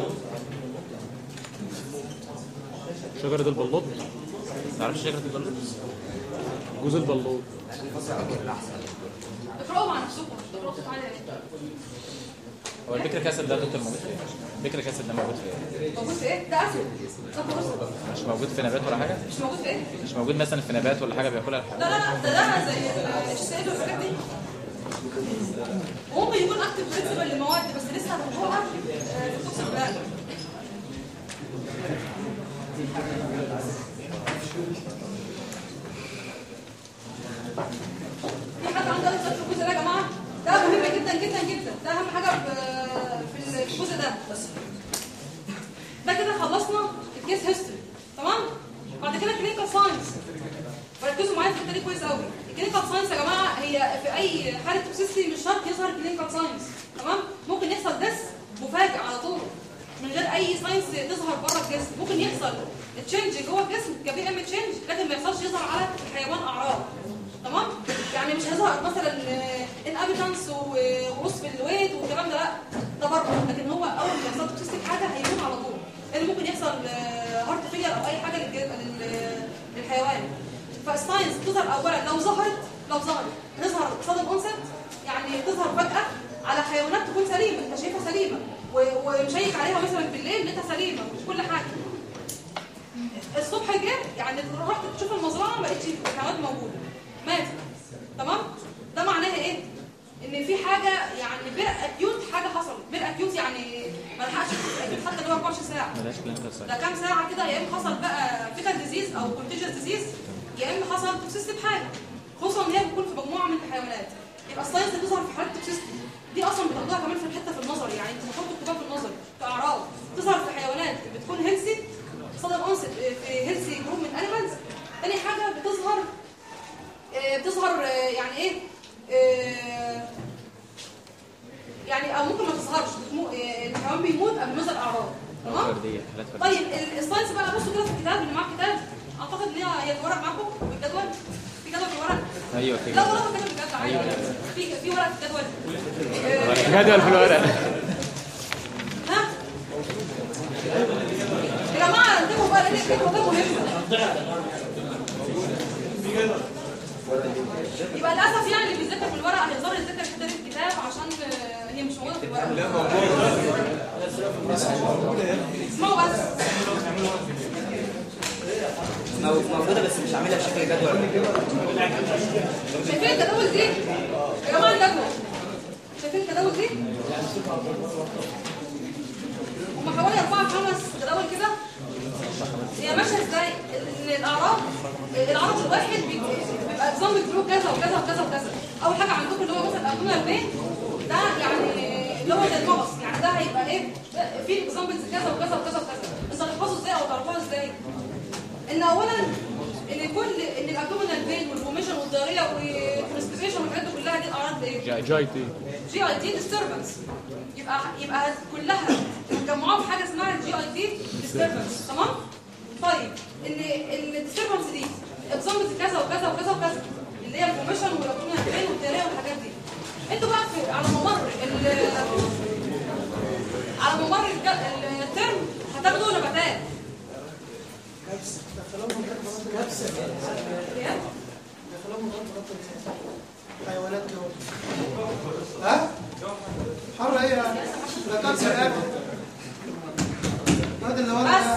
شجرة البلوط تعرفش شجرة البلوط؟ جوز البلوط اقرأوا مع نفسكم مش تقرأوا بصوت عالي يعني. هو البيكريك اسيد ده يا دكتور موجود فين؟ البيكريك اسيد ده موجود فين؟ موجود في ايه؟ ده اسيد ده فلوس مش موجود في نبات ولا حاجة؟ مش موجود في ايه؟ مش موجود مثلا في نبات ولا حاجة بياكلها لا الحيوان؟ لا لا ده ده زي الشيء والحاجات دي وممكن يكون اكتف برنسبل للمواد بس لسه موضوعها آه، في التوكسيك لا في حد عنده اي سؤال في الجزء ده يا جماعه ده مهم جدا جدا جدا ده اهم حاجه في في الجزء ده ده كده خلصنا الكيس هيستوري تمام بعد كده كلينيكال ساينس ركزوا معايا في الحته دي كويس قوي الكلينيكال ساينس يا جماعه هي في اي حاله توكسيستي مش شرط يظهر كلينيكال ساينس تمام ممكن يحصل دس مفاجئ على طول من غير اي ساينس تظهر بره الجسم ممكن يحصل تشينج جوه الجسم كبي ام تشينج لكن ما يحصلش يظهر على الحيوان اعراض تمام يعني مش هيظهر مثلا انابيتانس ووصف الويت والكلام ده لا ده بره لكن هو اول ما يحصل توكسيستي حاجه هيموت على طول لان ممكن يحصل هارت فيلير او اي حاجه للج- لل- للحيوان فالساينس تظهر اولا لو ظهرت لو ظهرت تظهر صدم انست يعني تظهر فجاه على حيوانات تكون سليمه انت شايفها سليمه و- ومشيك عليها مثلا بالليل لقيتها سليمه مش كل حاجه الصبح جه يعني رحت تشوف المزرعه ما لقيتش الحيوانات موجوده ماتت تمام ده معناها ايه ان في حاجه يعني بير اكيوت حاجه حصلت بير اكيوت يعني ما لحقش اكيوت حتى اللي هو 24 ساعه ملاش كلينيكال ساينس ده كام ساعة كده يا إما حصل بقى فيتال ديزيز أو كونتيجيوس ديزيز يا إما حصل توكسيستي بحاجة خصوصا إن هي بتكون في مجموعة من الحيوانات يبقى الساينس اللي بتظهر في حالات توكسيستي دي أصلا بتاخدوها كمان في الحتة في النظر يعني أنت المفروض تكتبها في النظر كأعراض تظهر في حيوانات بتكون هيلسي تظهر آه، يعني ايه آه، يعني او ممكن ما تظهرش بتمو- آه، الحيوان بيموت قبل ما يظهر اعراض تمام فرديه حالات فرديه طيب ال- السلايدز بقى بصوا كده في الكتاب اللي معاك كتاب اعتقد ان هي هي الورق معاكم بالجدول في جدول في الورق ايوه في لا والله كده بجد عادي في في ورق في الجدول آه، جدول في الورق ها يا جماعه انتبهوا بقى لان الكلمه ده مهمه يبقى للاسف يعني اللي بيذاكر في الورق هيقدر يذاكر الحته دي في الكتاب عشان آه، هي مش موجوده في الورق اسمعوا بس مو- موجودة بس مش عاملها بشكل جدول شايفين الجداول دي يا جماعه الجدول شايفين الجداول دي هم حوالي اربعه خمس جداول كده هي ماشيه ازاي ان الاعراض العرض الواحد بي- بيبقى اكزامبل له كذا وكذا وكذا وكذا اول حاجه عندكم اللي هو مثلا ابونا البين ده يعني اللي هو زي المغص يعني ده هيبقى ايه ده في اكزامبلز كذا وكذا وكذا وكذا انت هتحفظه ازاي او تعرفوها ازاي ان اولا ان كل ان الابدومينال بين والفوميشن والضرية والكونستيبيشن والحاجات دي كلها دي الاعراض ايه جاي جاي تي جي اي تي ديستربنس يبقى يبقى كلها مجموعه في حاجه اسمها الجي اي تي ديستربنس تمام طيب ان الديستربنس دي اكزامبلز كذا وكذا وكذا وكذا اللي هي الفوميشن والابدومينال بين والضرية والحاجات دي انتوا بقى في على ممر ال- على ممر الج- الترم هتاخدوا نباتات رياض حيوانات دول ها؟ حر ايه يعني؟ ده كانسر قلب الواد اللي ورا بس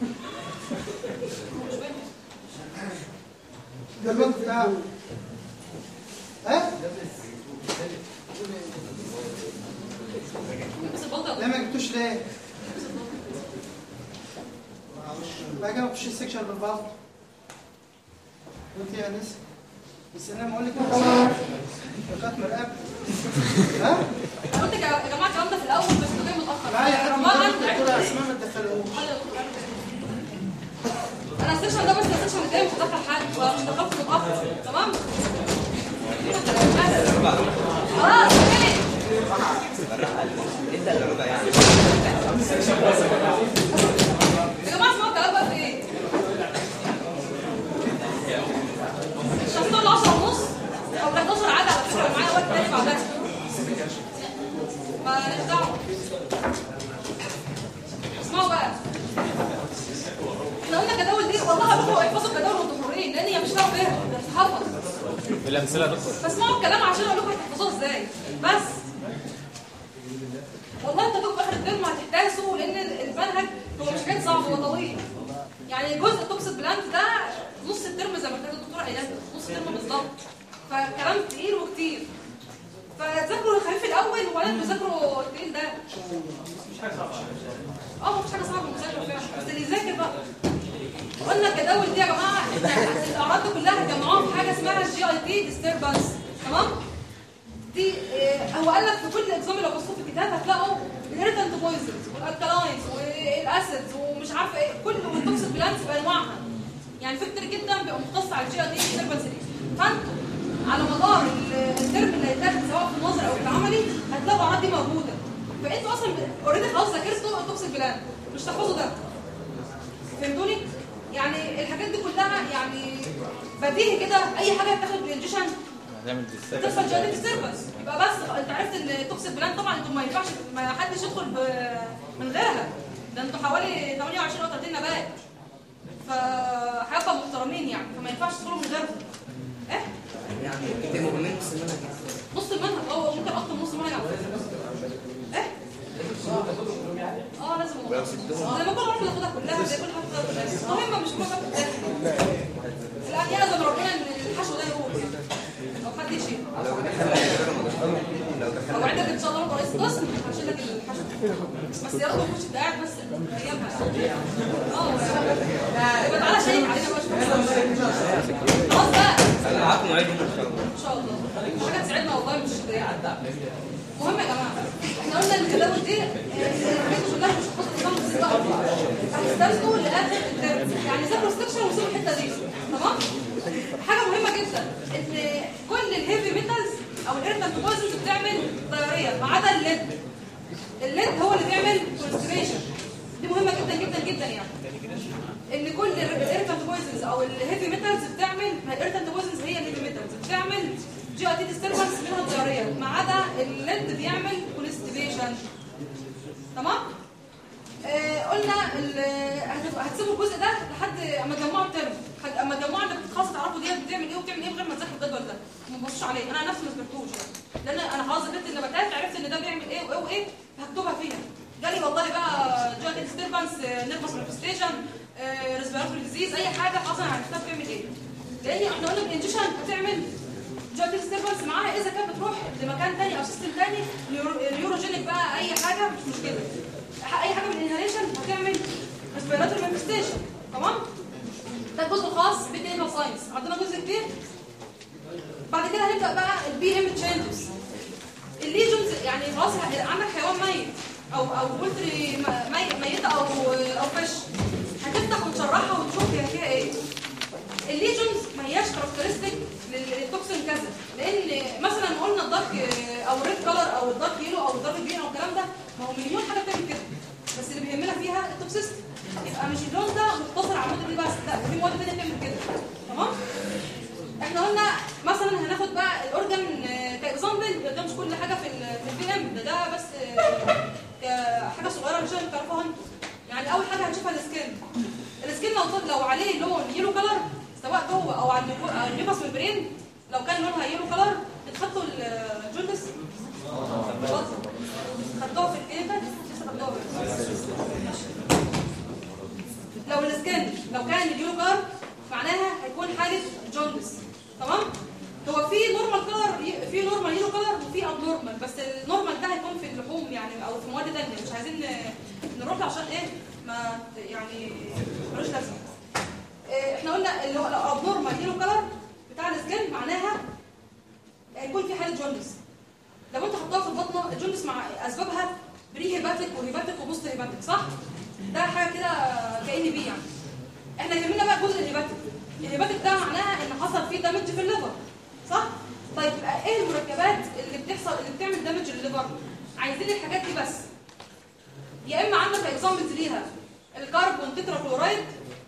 ده ده الواد بتاعه ها؟ بس البلطة ليه ما جبتوش ليه؟ ما جاب مفيش السكشن بالبعض وانت يا انس بس انا بقول لك لغايه ما رقبت ها؟ أنا قلت يا يا جماعه الكلام ده في الاول بس انتوا جاي متاخر لا يا حبيبي رمضان انت عندك دكتور اسماء ما تدخلوش انا السكشن ده بس السكشن الجاي مش هدخل حد فمش دخلت متاخر تمام خلاص اوكي ابدأ الربع يعني يا جماعه اسمعوا الكلام بقى في ايه مش هتوصلوا ل 10 ونص او ل 11 عادي على فكره معايا وقت تاني بعدها ماليش دعوه اسمعوا بقى احنا قلنا الجداول دي والله هروحوا احفظوا الجداول وانتوا حرين لان هي مش دعوه بيها هتتحفظ الامثله يا دكتور فاسمعوا الكلام عشان اقول لكم هتحفظوها ازاي بس والله انت تبقى اخر الترم هتحتاسوا لان المنهج هو مش حاجات صعبه هو طويل يعني جزء التوكسيد بلانت ده نص الترم زي ما كانت الدكتوره قايله لنا، نص الترم بالظبط فكلام تقيل وكتير فذاكروا الخفيف الاول وبعدين تذاكروا التقيل ده اه مفيش حاجه صعبه في المذاكره فعلا بس اللي يذاكر بقى قلنا الجداول دي يا جماعه إن الاعراض دي كلها جمعوها في حاجه اسمها الجي اي تي ديستربنس تمام دي آه، هو قال لك في كل اكزام لو بصوا في الكتاب هتلاقوا الهيرتنت بويزنز والالكالاينز والاسيدز ومش عارفه ايه كل والتوكسيك بلانتس بانواعها يعني في كتير جدا بيبقى مختص على الجي اي تي ديستربنس دي فانتوا على مدار ال- الترم اللي هيتاخد سواء في النظري او في العملي هتلاقوا الاعراض دي موجوده فانتوا اصلا اوريدي خلاص ذاكرتوا التوكسيك بلانت مش تحفظوا ده فهمتوني؟ يعني الحاجات دي كلها يعني بديهي كده اي حاجه بتاخد بالانجكشن هنعمل دي تحصل جينيك ديستربنس يبقى بس انت عرفت ان التوكسيك بلان طبعا انتوا ما ينفعش ما حدش يدخل ب- من غيرها ده انتوا حوالي 28 او 30 نبات فحبه محترمين يعني فما ينفعش تدخلوا من غيرهم ايه يعني كتير مهمين بس المنهج نص المنهج اه ممكن اكتر من نص المنهج على فكره ايه اه لازم والله. اه زي ما كل واحد ياخدها كلها زي كل واحد ياخدها كلها مهمه مش مهمه في الاخر الان يأذن ربنا ان الحشو ده يروح يعني او حد يشيل لو دخلنا رمضان لو دخلنا اوعدك ان شاء الله أبقى رئيس قسم هشيل لك الحشو بس يا رب ما تكونش قاعد بس ايامها اه يعني. يبقى تعالى شيك علينا بقى شوية. خلاص بقى انا معاكم موعد ان شاء الله ان شاء الله حاجه تساعدنا والله مش ضيقه مهم يا جماعه احنا قلنا ان الجداول دي الحاجات كلها مش هتخص نظام بسيط بقى هتستنوا لاخر الترم يعني ذاكروا السكشن وسيبوا الحته دي تمام حاجه مهمه جدا ان الارتنت بويزنز بتعمل ضياريه ما عدا الليد الليد هو اللي بيعمل كونستريشن دي مهمه جدا جدا جدا يعني ان كل الارتنت بويزنز او الهيفي ميتالز بتعمل ما الارتنت بويزنز هي الهيفي ميتالز بتعمل جي اي تي ديستربنس منها الضياريه ما عدا الليد بيعمل كونستيبيشن تمام آه قلنا ال- هت- هتسيبوا الجزء ده لحد اما تجمعوا الترم لحد اما تجمعوا انك خلاص تعرفوا ديت بتعمل ايه وبتعمل ايه من غير ما تذاكروا الجدول ده ما تبصوش عليه انا نفسي ما ذاكرتوش يعني لان انا خلاص ذاكرت النباتات عرفت ان ده بيعمل ايه وايه وايه هكتبها فيها جالي والله بقى جوات ديستربنس نيرفس مانيفستيشن ريسبيراتوري ديزيز اي حاجه خلاص انا عرفتها بتعمل ايه لان احنا قلنا الانجكشن هتعمل جوات ديستربنس معاها اذا كانت بتروح لمكان تاني او سيستم تاني نيورو- نيوروجينيك بقى اي حاجه مش مشكله اي حاجه من الانهاليشن هتعمل ريسبيراتوري مانيفستيشن تمام ده الجزء الخاص بالكلينيكال ساينس عندنا جزء كبير بعد كده هنبدا بقى البي ام تشينجز الليجنز يعني خلاص ه- عندك حيوان ميت او او بولتري م- ميت ميته او او فش هتفتح وتشرحها وتشوف هي فيها ايه الليجنز ما هياش كاركترستيك للتوكسين كذا لان مثلا قلنا الدارك او الريد كلر او الدارك يلو او الدارك جرين او الكلام ده ما هو مليون حاجه بتعمل كده بس اللي بيهمنا فيها التوكسيستي يبقى مش اللون ده مقتصر على المواد دي بس لا في مواد ثانيه بتعمل كده تمام احنا قلنا مثلا هناخد بقى الاورجن آه، كاكزامبل ده مش كل حاجه في ال- في البي ام ده ده بس آه، كحاجه صغيره مش هنعرف تعرفوها انتوا يعني اول حاجه هنشوفها السكين السكين لو طل- لو عليه لون يلو كلر سواء جوه او على النيكو- أو النيبس والبرين لو كان لونها يلو كلر اتخطوا الجوندس خلاص خدوها في الكلينيكال لسه خدوها لو السكن لو كان اليورو كلر معناها هيكون حاله جوندس تمام هو في نورمال كلر في نورمال يلو كلر وفي اب نورمال بس النورمال ده هيكون في اللحوم يعني او في مواد ثانيه مش عايزين ن- نروح له عشان ايه ما يعني ملوش لازمه إيه، احنا قلنا اللي هو الاب نورمال يلو كلر بتاع السكن معناها هيكون في حاله جوندس لو انت حطها في البطنه الجوندس مع اسبابها بري هيباتيك وهيباتيك وبوست هيباتيك صح ده حاجه كده كأن بي يعني احنا يهمنا بقى جزء الهيباتيك الهيباتيك ده معناها ان حصل فيه دامج في الليفر صح طيب يبقى ايه المركبات اللي بتحصل اللي بتعمل دامج للليفر عايزين الحاجات دي بس يا اما عندك اكزامبلز ليها الكربون تترا كلورايد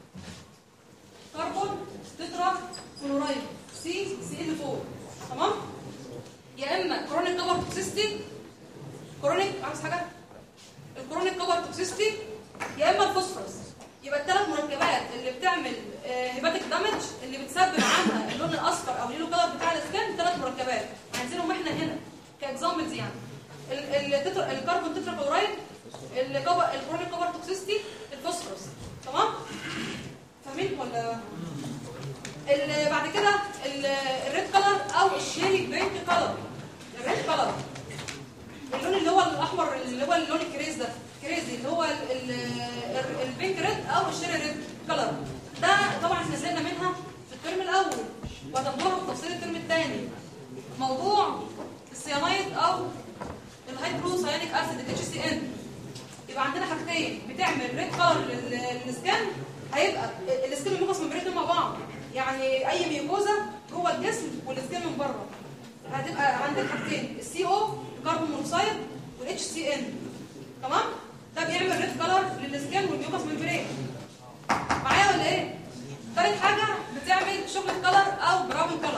كربون تترا كلورايد سي سي ال 4 تمام يا اما كرونيك كفر توكسيستي كرونيك عايز حاجه الكرونيك كفر توكسيستي يا اما الفوسفورس يبقى الثلاث مركبات اللي بتعمل هيباتيك دامج اللي بتسبب عنها اللون الاصفر او اليلو كلر بتاع السكان ثلاث مركبات عايزينهم احنا هنا كاكزامبلز يعني ال- التتر- الكربون تترا كلورايد الكبر الكرونيك كفر توكسيستي الفوسفورس تمام فاهمين ولا ال- بعد كده ال- الريد كلر او الشيري بينك كلر الريد كلر اللون اللي هو الاحمر اللي هو اللون الكريز ده كريزي اللي هو ال- ال- البينك ريد او الشيري ريد كلر ده طبعا احنا زهقنا منها في الترم الاول وهتاخدوها في تفصيل الترم الثاني موضوع السيانايد او الهيدرو سيانيك اسيد الاتش سي ان يبقى عندنا حاجتين بتعمل ريد كلر للسكان هيبقى السكان والميوكس ممبرين مع بعض يعني اي ميوكوزا جوه الجسم والسكان من بره هتبقى عندك حاجتين السي او الكربون مونوكسيد والاتش سي ان تمام ده بيعمل ريد كلر للسكان والميوكس ممبرين معايا ولا ايه ثالث حاجه بتعمل شوكليت كلر او براون كلر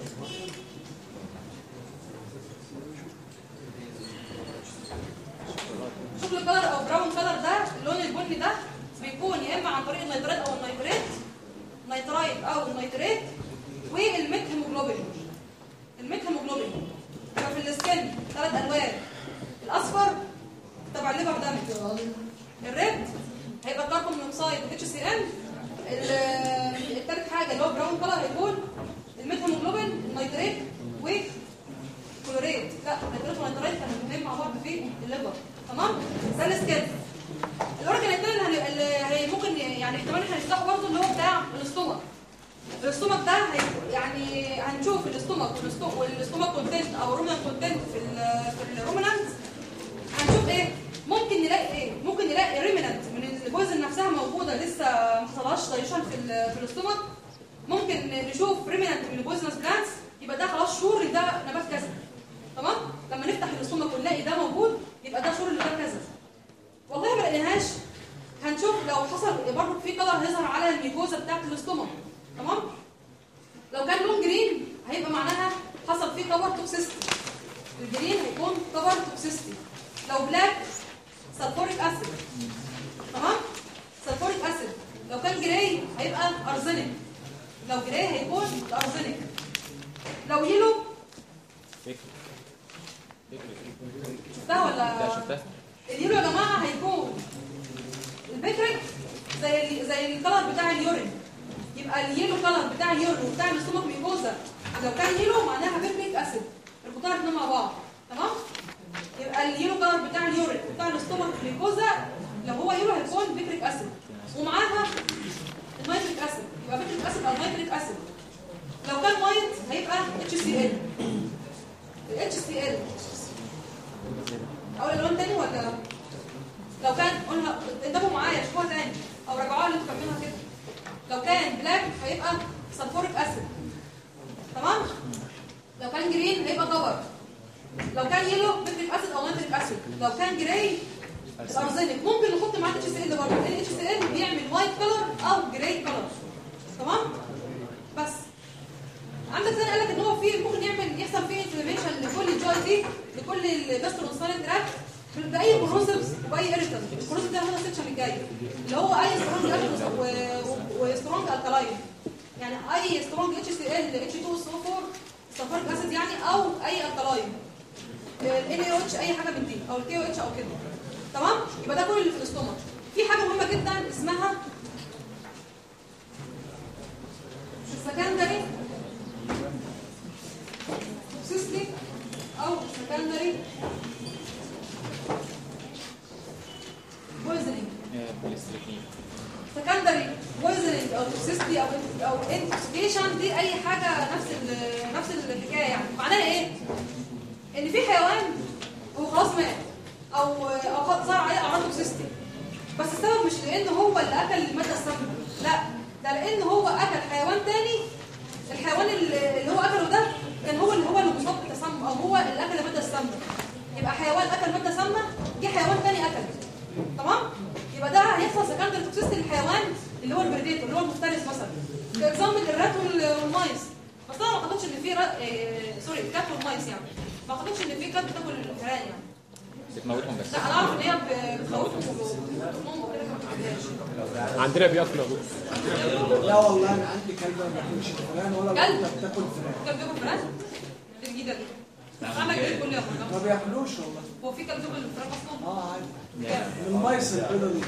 شوكليت كلر او براون كلر ده اللون البني ده بيكون يا اما عن طريق النيترات او النيتريت نيترايت او النيتريت والميت هيموجلوبين الميت هيموجلوبين يبقى في السكن ثلاث الوان الاصفر تبع الليفر دامج الريد هيبقى كربون مونوكسيد اتش سي ان الثالث حاجه اللي هو براون كلر هيكون الميت هيموجلوبين النيتريت وكلوريت لا النيتريت والنيتريت كانوا الاثنين مع بعض في الليفر تمام ده السكن الاورجن الثاني اللي هن- اللي هي ممكن يعني احتمال احنا نفتحه برضه اللي هو بتاع الاستومك الاستومك ده هي يعني هنشوف الاستومك والاستومك والاستومك كونتنت او الرومنانت كونتنت في ال في الرومنانت هنشوف ايه ممكن نلاقي ايه ممكن نلاقي ريمننت من البويزن نفسها موجوده لسه ما حصلهاش دايشن في ال في الاستومك ممكن نشوف ريمننت من البويزنس بلانتس يبقى ده خلاص شور إن ده نبات كذا بتاعت الاستومك تمام لو كان لون جرين هيبقى معناها حصل فيه كفر توكسيستي الجرين هيكون كفر توكسيستي لو بلاك سلفوريك اسيد تمام سلفوريك اسيد لو كان جراي هيبقى ارزنك لو جراي هيكون ارزنك لو يلو فكرة فكرة شفتها ده ولا شفتها اليورو يا جماعه هيكون البيتريك زي ال- زي الكلر بتاع اليورين يبقى اليلو كلر بتاع اليورين وبتاع الاستومك ميكوزا لو كان يلو معناها بيتريك اسيد الخطار الاثنين مع بعض تمام يبقى اليلو كلر بتاع اليورين وبتاع الاستومك ميكوزا لو هو يلو هيكون بيتريك اسيد ومعاها النيتريك اسيد يبقى بيتريك اسيد او نيتريك اسيد لو كان وايت هيبقى اتش سي ال الاتش سي ال اول لون تاني ولا لو كان قلنا انتبهوا معايا شوفوها تاني او رجعوها اللي انتوا كاتبينها كده لو كان بلاك هيبقى سلفوريك اسيد تمام لو كان جرين هيبقى كفر لو كان يلو نيتريك اسيد او نيتريك اسيد لو كان جراي الارزنك ممكن نحط معاه اتش سي ال برضه لان اتش سي ال بيعمل وايت كلر او جراي كلر تمام بس عندك ثاني قال لك ان هو في ممكن يعمل يحصل فيه انفلاميشن لكل الجوي دي لكل الجاسترونسال تراك باي كروسيفز وباي اريتنت الكروسيف ده هنا السكشن الجاي اللي هو اي سترونج وسترونج الكلاين يعني اي سترونج اتش سي ال اتش 2 سو 4 سلفوريك اسيد يعني او اي الكلاين ال او اتش اي حاجه من دي او الكي او اتش او كده تمام يبقى ده كل اللي في الاستومك في حاجه مهمه جدا اسمها السكندري توكسيستي او سكندري بويزنينج بوليستريكين سكندري بويزنينج او توكسيستي او او انتوكسيكيشن دي اي حاجه نفس ال- نفس الحكايه يعني معناها ايه ان في حيوان هو خلاص مات او او خد- ظهر عليه اعراض توكسيستي بس السبب مش لان هو اللي اكل الماده السامه لا ده لان هو اكل حيوان تاني الحيوان اللي اللي هو اكله ده كان هو اللي هو اللي مصاب بالتسمم او هو اللي اكل الماده السامه يبقى حيوان اكل ماده سامه جه حيوان تاني اكل تمام يبقى ده هيحصل سكندري توكسيستي للحيوان اللي هو البريديتور اللي هو المفترس مثلا كاكزامبل الرات وال- والمايس بس انا ما اعتقدش ان في را... إيه... سوري الكات والمايس يعني ما اعتقدش ان في كات بتاكل الفئران يعني بتموتهم بس لا انا اعرف ان هي ب- بتخوفهم وبتموتهم وكده ما بتاكلهاش عندنا بياكلوا يا دكتور لا والله انا عندي كلب ما بياكلش فلان ولا كلب؟ بطه بتاكل فلان كلب بياكل فراخ دي جديده دي عندك ايه كل يوم ما بياكلوش والله هو في كلب بياكل فراخ اصلا اه عادي كام؟ الميس البيضه دي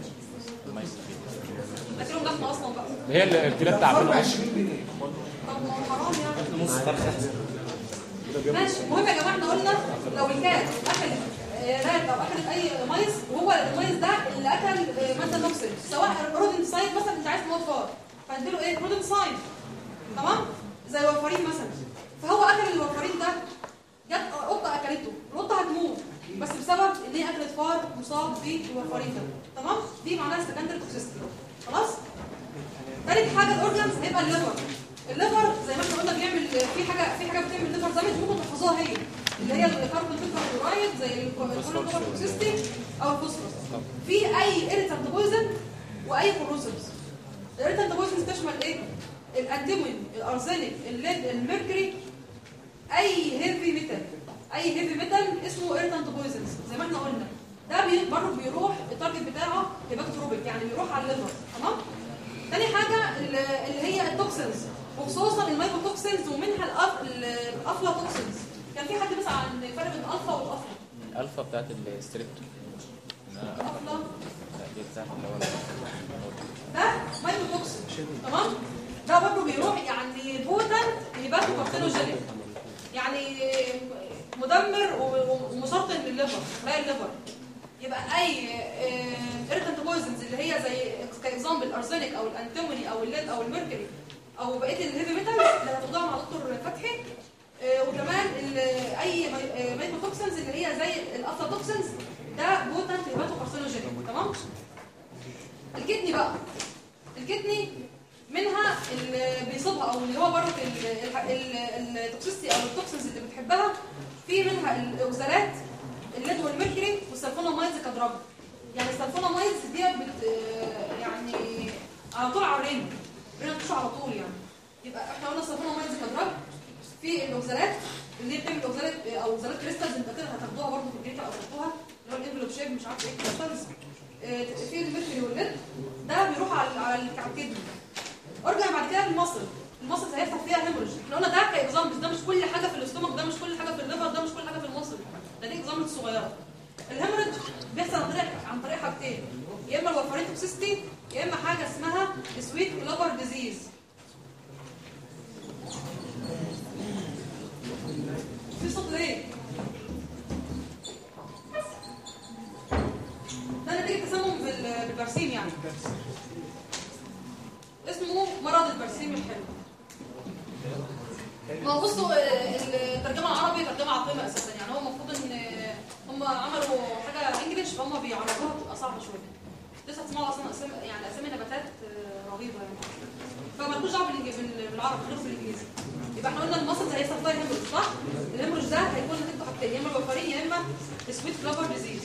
اكلهم لحمه اصلا بقى هي ال- الكلاب تعبانه 20 جنيه طب ما هو حرام يعني ماشي المهم يا جماعه احنا قلنا لو الكات اكل آه، رات او اكلت اي ميس وهو الميس ده اللي اكل آه، ماده توكسين سواء رودنت سايد مثلا انت عايز تموت فار فاديله ايه رودنت سايد تمام زي الورفرين مثلا فهو اكل الورفرين ده جت قطه اكلته القطه هتموت بس بسبب ان هي اكلت فار مصاب بالورفرين ده تمام دي معناها سكندري توكسيستي خلاص تالت حاجه الاورجنز هيبقى الليفر الليفر زي ما احنا قلنا بيعمل في حاجه في حاجه بتعمل ليفر دامج ممكن تحفظوها هي اللي هي الكربون تترايد زي الكربون توكسيستي او الفوسفورس في اي ايريتانت بويزن واي كوروسيفز الايريتانت بويزن تشمل ايه الانتيمون الارسنيك الليد الميركوري اي هيفي ميتال اي هيفي ميتال اسمه ايريتانت بويزنز زي ما احنا قلنا ده بي- برضه بيروح التارجت بتاعه هيباتوتروبيك يعني بيروح على الليفر تمام تاني حاجة ال- اللي هي التوكسينز وخصوصا المايكوتوكسينز ومنها الأف- ال- الافلاتوكسينز كان في حد بيسأل عن الفرق بين الالفا والافلا الالفا بتاعت الستريبتو الافلا دي بتاعت اللي هو ده مايكوتوكسين تمام ده برضه بيروح يعني بوتنت هيباتو كارسينوجينيك يعني مدمر و- ومسرطن للليفر باقي الليفر يبقى اي ايرتنت بويزنز اللي هي زي كاكزامبل ارسنيك او الانتيموني او الليد او الميركوري او بقيه الهيفي ميتال اللي هتاخدوها مع دكتور فتحي آه، وكمان ال- اي ماي- آه، مايكوتوكسينز اللي هي زي الافلاتوكسينز ده بوتنت هيباتو كارسينوجينيك تمام الكدني بقى الكدني منها اللي بيصيبها او اللي هو برضه التوكسيستي او التوكسينز اللي بتحبها في منها الاوزالات الليد والميركوري والسلفونامايدز كدراج يعني السلفونامايدز دي بت يعني على طول على الرين برين تشو على طول يعني يبقى احنا قلنا الصابونه ميه كدراج في الاوزالات اللي هي بتعمل اوزالات او اوزالات كريستالز انت كده هتاخدوها برضه في الجيتا او تاخدوها اللي هو الانفلوب شيب مش عارف ايه كريستالز آه، في الميركوري والليد ده بيروح على على الكعكتين ارجع بعد كده للمصل المصل هيفتح فيها هيموريج احنا قلنا ده كاكزامبلز ده مش كل حاجه في الاستومك ده مش كل حاجه في الليفر ده مش كل حاجه في المصل ده دي اكزامبلز صغيره الهيموريج بيحصل عن طريق عن طريق حاجتين يا اما الوفرين توكسيستي يا اما حاجه اسمها سويت كلوفر ديزيز في صوت ليه؟ ده نتيجه تسمم بال- بالبرسيم يعني اسمه مرض البرسيم الحلو ما هو بصوا آه، الترجمه العربي ترجمه عقيمه اساسا يعني هو المفروض ان آه، هم عملوا حاجه انجلش فهم بيعرفوها بتبقى صعبه شويه لسه تسمعوا اصلا اسامي يعني اسامي نباتات آه، رهيبه يعني فمالكوش دعوه بالإنج- بال- بالعربي غير بالانجليزي يبقى احنا قلنا المصل هيحصل فيها هيموريج صح؟ الهيموريج ده هيكون نتيجته حاجتين يا اما الوفرين يا اما سويت فلافر ديزيز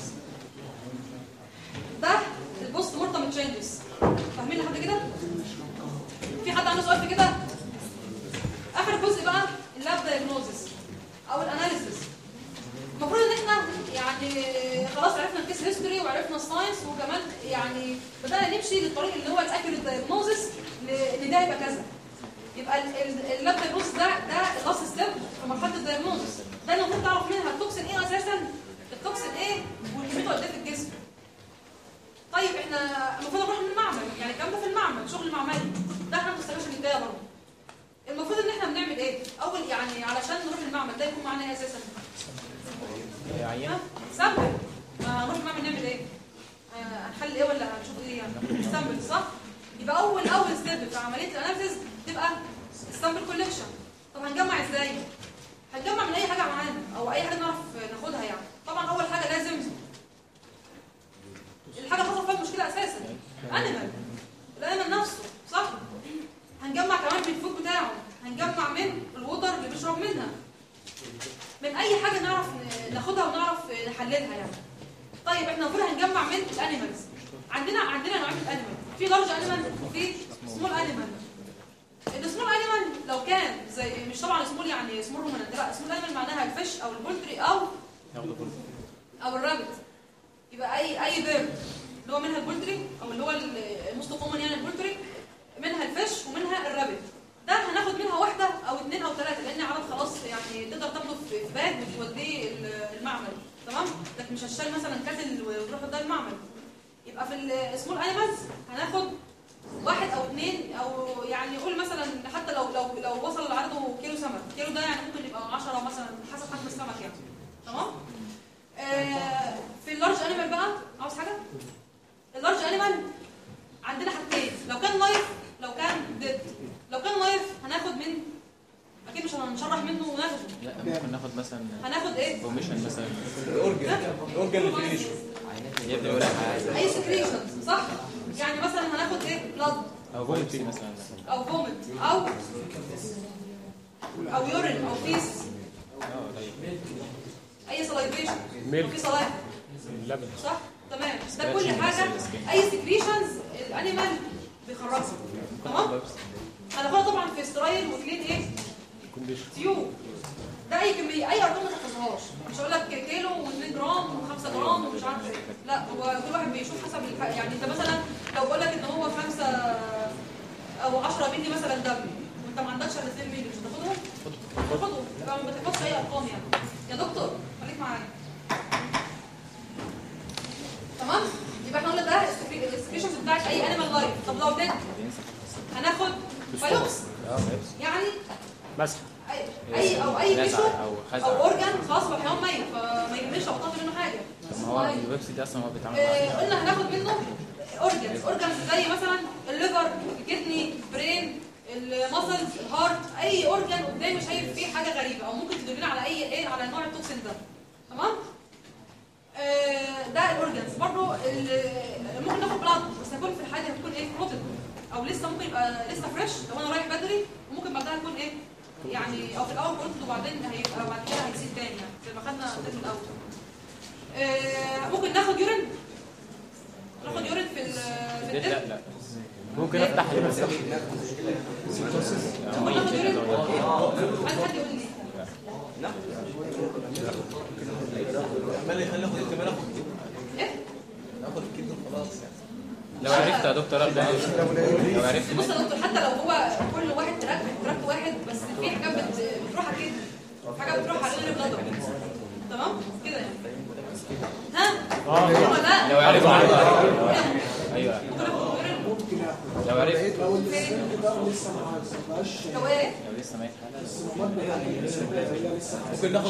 ده البوست مورتم تشينجز فاهمين لحد كده؟ في حد عنده سؤال في كده؟ اخر جزء بقى اللاب دايجنوزس او الاناليسيس المفروض ان احنا يعني خلاص عرفنا الكيس هيستوري وعرفنا الساينس وكمان يعني بدانا نمشي للطريق اللي هو الاكيوريت دايجنوزس ان ده يبقى كذا يبقى ال- ال- اللاب دايجنوزس ده ده اللاست ستيب في مرحله الدايجنوزس ده اللي المفروض تعرف منها التوكسين ايه اساسا التوكسين ايه وكميته قد ايه في الجسم طيب احنا المفروض نروح من المعمل يعني الكلام ده في المعمل شغل معملي ده احنا ما بنستخدمش الجايه برضه المفروض ان احنا بنعمل ايه اول يعني علشان نروح المعمل ده يكون معانا ايه اساسا عينه سامبل ما نروح المعمل نعمل ايه آه، هنحل ايه ولا هنشوف ايه يعني سامبل صح يبقى اول اول ستيب في عمليه الاناليسيس تبقى السامبل كولكشن طب هنجمع ازاي هنجمع من اي حاجه معانا او اي حاجه نعرف ناخدها يعني طبعا اول حاجه لازم الحاجه اللي حصل فيها المشكله اساسا انيمال الانيمال نفسه صح هنجمع كمان من الفود بتاعه هنجمع من الوتر اللي بيشرب منها من اي حاجه نعرف ن- ناخدها ونعرف نحللها يعني طيب احنا المفروض هنجمع من الانيمالز عندنا عندنا نوعين من الانيمال في لارج انيمال وفي سمول انيمال السمول انيمال لو كان زي مش طبعا سمول يعني سمول رومانت لا سمول انيمال معناها الفيش او البولتري او ياخدوا كله او الرابت يبقى اي اي بيرد اللي هو منها البولتري او اللي هو الموست كومن يعني البولتري منها الفيش ومنها الرابت ده هناخد منها واحده او اثنين او ثلاثه لان عدد خلاص يعني تقدر تاخده في في باج وتوديه ال- المعمل تمام لكن مش هتشتري مثلا كاتل وتروح ده المعمل يبقى في السمول انيمالز هناخد واحد او اثنين او يعني قول مثلا حتى لو لو لو وصل عدده كيلو سمك كيلو ده يعني ممكن يبقى 10 مثلا حسب حجم السمك يعني تمام آه، في اللارج انيمال بقى عاوز حاجه اللارج انيمال عندنا حاجتين لو كان لايف لو كان ديد لو كان لايف هناخد من اكيد مش هنشرح منه وناخده لا ممكن ناخد مثلا هناخد ايه فورميشن مثلا اورجان يا ابني يقول لك عايز اي سكريشنز صح يعني مثلا هناخد ايه بلاد او فوميتي مثلا او فومت او او يورين او فيس اه طيب اي سلايفيشن ميلك. في سلايف اللبن صح تمام ده كل Scratching حاجه مثلا skin. اي سكريشنز الانيمال بيخرجها تمام هناخدها طبعا في استرايل وكلين ايه كونديشن تيوب ده اي كميه اي ارقام ما تحفظهاش مش هقول لك كيلو و2 جرام و5 جرام ومش عارف ايه لا هو كل واحد بيشوف حسب الح... يعني انت مثلا لو بقول لك ان هو 5 او 10 مللي مثلا دم وانت ما عندكش الا 2 مللي مش هتاخدهم؟ هتاخدهم يبقى ما بتحفظش اي ارقام يعني يا دكتور خليك معايا تمام يبقى احنا قلنا ده السكريشنز بتاعت اي انيمال لايف طب لو ديد هناخد بايوبس اه بس يعني مسح اي اي او اي نزع تيشو أو خزع. او اورجان خلاص هو حيوان ميت فما يهمنيش لو قطعت منه حاجه طب ما هو البيبسي ده اصلا هو بيتعامل آه، مع قلنا هناخد منه اورجانز اورجانز زي مثلا الليفر الكدني برين المسلز الهارت اي اورجان قدامي شايف فيه حاجه غريبه او ممكن تدلنا على اي ايه على نوع التوكسين ده تمام آه، ده الاورجانز برضه ال- ممكن ناخد بلاد بس هيكون في الحاجه هتكون ايه فروتد او لسه ممكن يبقى لسه فريش لو انا رايح بدري وممكن بعدها يكون ايه يعني او في الاول فروتد وبعدين هيبقى بعد كده هيزيد تاني يعني زي ما خدنا الترم الاول آه، ممكن ناخد يورين ناخد يورين في ال- في لا الدم لا ممكن افتح ليه بس ممكن ناخد يورين عايز حد يقول لي عمال يخلي اخد الكاميرا اخد ايه اخد الكيد وخلاص لو عرفت يا دكتور ابدا لو عرفت بص يا دكتور حتى لو هو كل واحد تراك تراك واحد بس في حاجات بت- بتروح كده حاجه بتروح على غير البلد تمام كده يعني ها اه هو لا لو عرفت ايوه ممكن آخد يورين. لو عرفت لو الفين ده لسه ما بقاش لو ايه لو لسه ما ممكن ناخد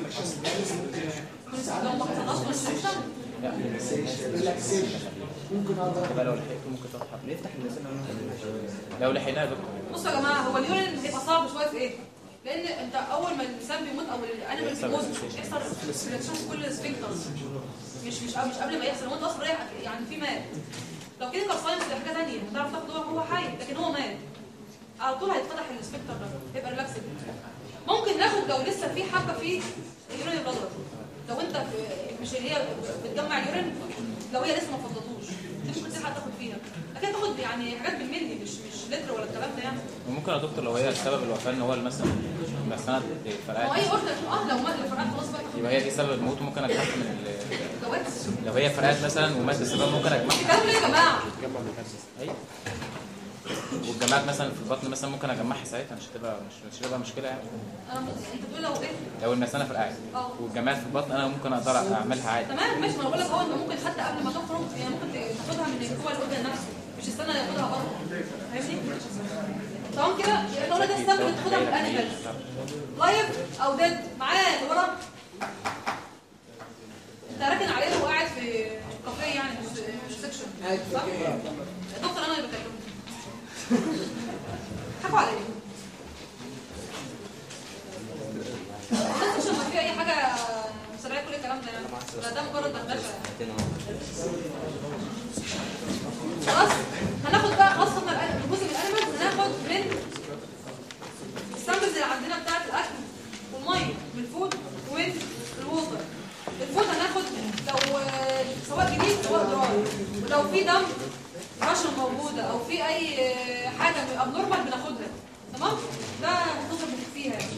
لو ما حصلناش كونستريكشن ريلاكسيشن ممكن اقدر يبقى لو لحقت ممكن تفتح نفتح اللسان لو لحقناها يا دكتور بصوا يا جماعه هو اليورين هيبقى صعب شويه في ايه؟ لان انت اول ما الانسان بيموت او الانيمال بيموت بيحصل ريلاكسيشن في كل السفنكترز مش مش مش قبل ما يحصل هو انت اصلا رايح يعني في مات لو كده كان ساينس دي حاجه ثانيه هتعرف تاخده وهو حي لكن هو مات على طول هيتفتح السفنكتر ده هيبقى ريلاكسد ممكن ناخد لو لسه في حبه في اليورين بلادر لو انت في- مش اللي هي بتجمع اليورين لو هي لسه ما فضلتوش دي ممكن تلحق تاخد فيها لكن تاخد يعني حاجات بالملي مش مش لتر ولا الكلام ده يعني وممكن يا دكتور لو هي سبب الوفاه ان هو مثلا مثلا ما هو فرقات اي اوردر اه لو ما لو فرقت خلاص بقى يبقى هي دي سبب الموت ممكن اجمعها من ال... جواز لو هي فرقات مثلا ومات السبب ممكن اجمعها بتتكلموا ليه يا جماعه؟ جمع مكثف ايوه والجماعات مثلا في البطن مثلا ممكن اجمعها ساعتها مش هتبقى مش مش هتبقى مشكله يعني انا م- انت بتقول لو ايه؟ لو المثانه فرقعت اه والجماعات في البطن انا ممكن اقدر اعملها عادي تمام ماشي ما انا بقول لك هو انت ممكن حتى قبل ما تخرج يعني ممكن تاخدها من جوه الاوردر نفسه مش استنى ياخدها بره فاهمني؟ تمام كده يبقى احنا قلنا ده السبب اللي تاخدها من الانيمالز لايف او ديد معايا اللي ورا انت راكن عليه وهو قاعد في كافيه يعني مش مش سكشن صح؟ دكتور انا اللي بكلمه حكوا عليا السكشن ما فيه اي حاجه مسرعه كل الكلام ده يعني لا ده مجرد دردشه خلاص هناخد بقى خاصة من الأن- جزء من الانيمالز هناخد من السامبلز اللي عندنا بتاعة الأكل والمية والفود والووتر الفود هناخد لو آه، سواء جديد سواء دراي ولو في دم رشا موجودة أو في أي آه، حاجة ابنورمال بناخدها تمام؟ ده هنختصر فيها يعني.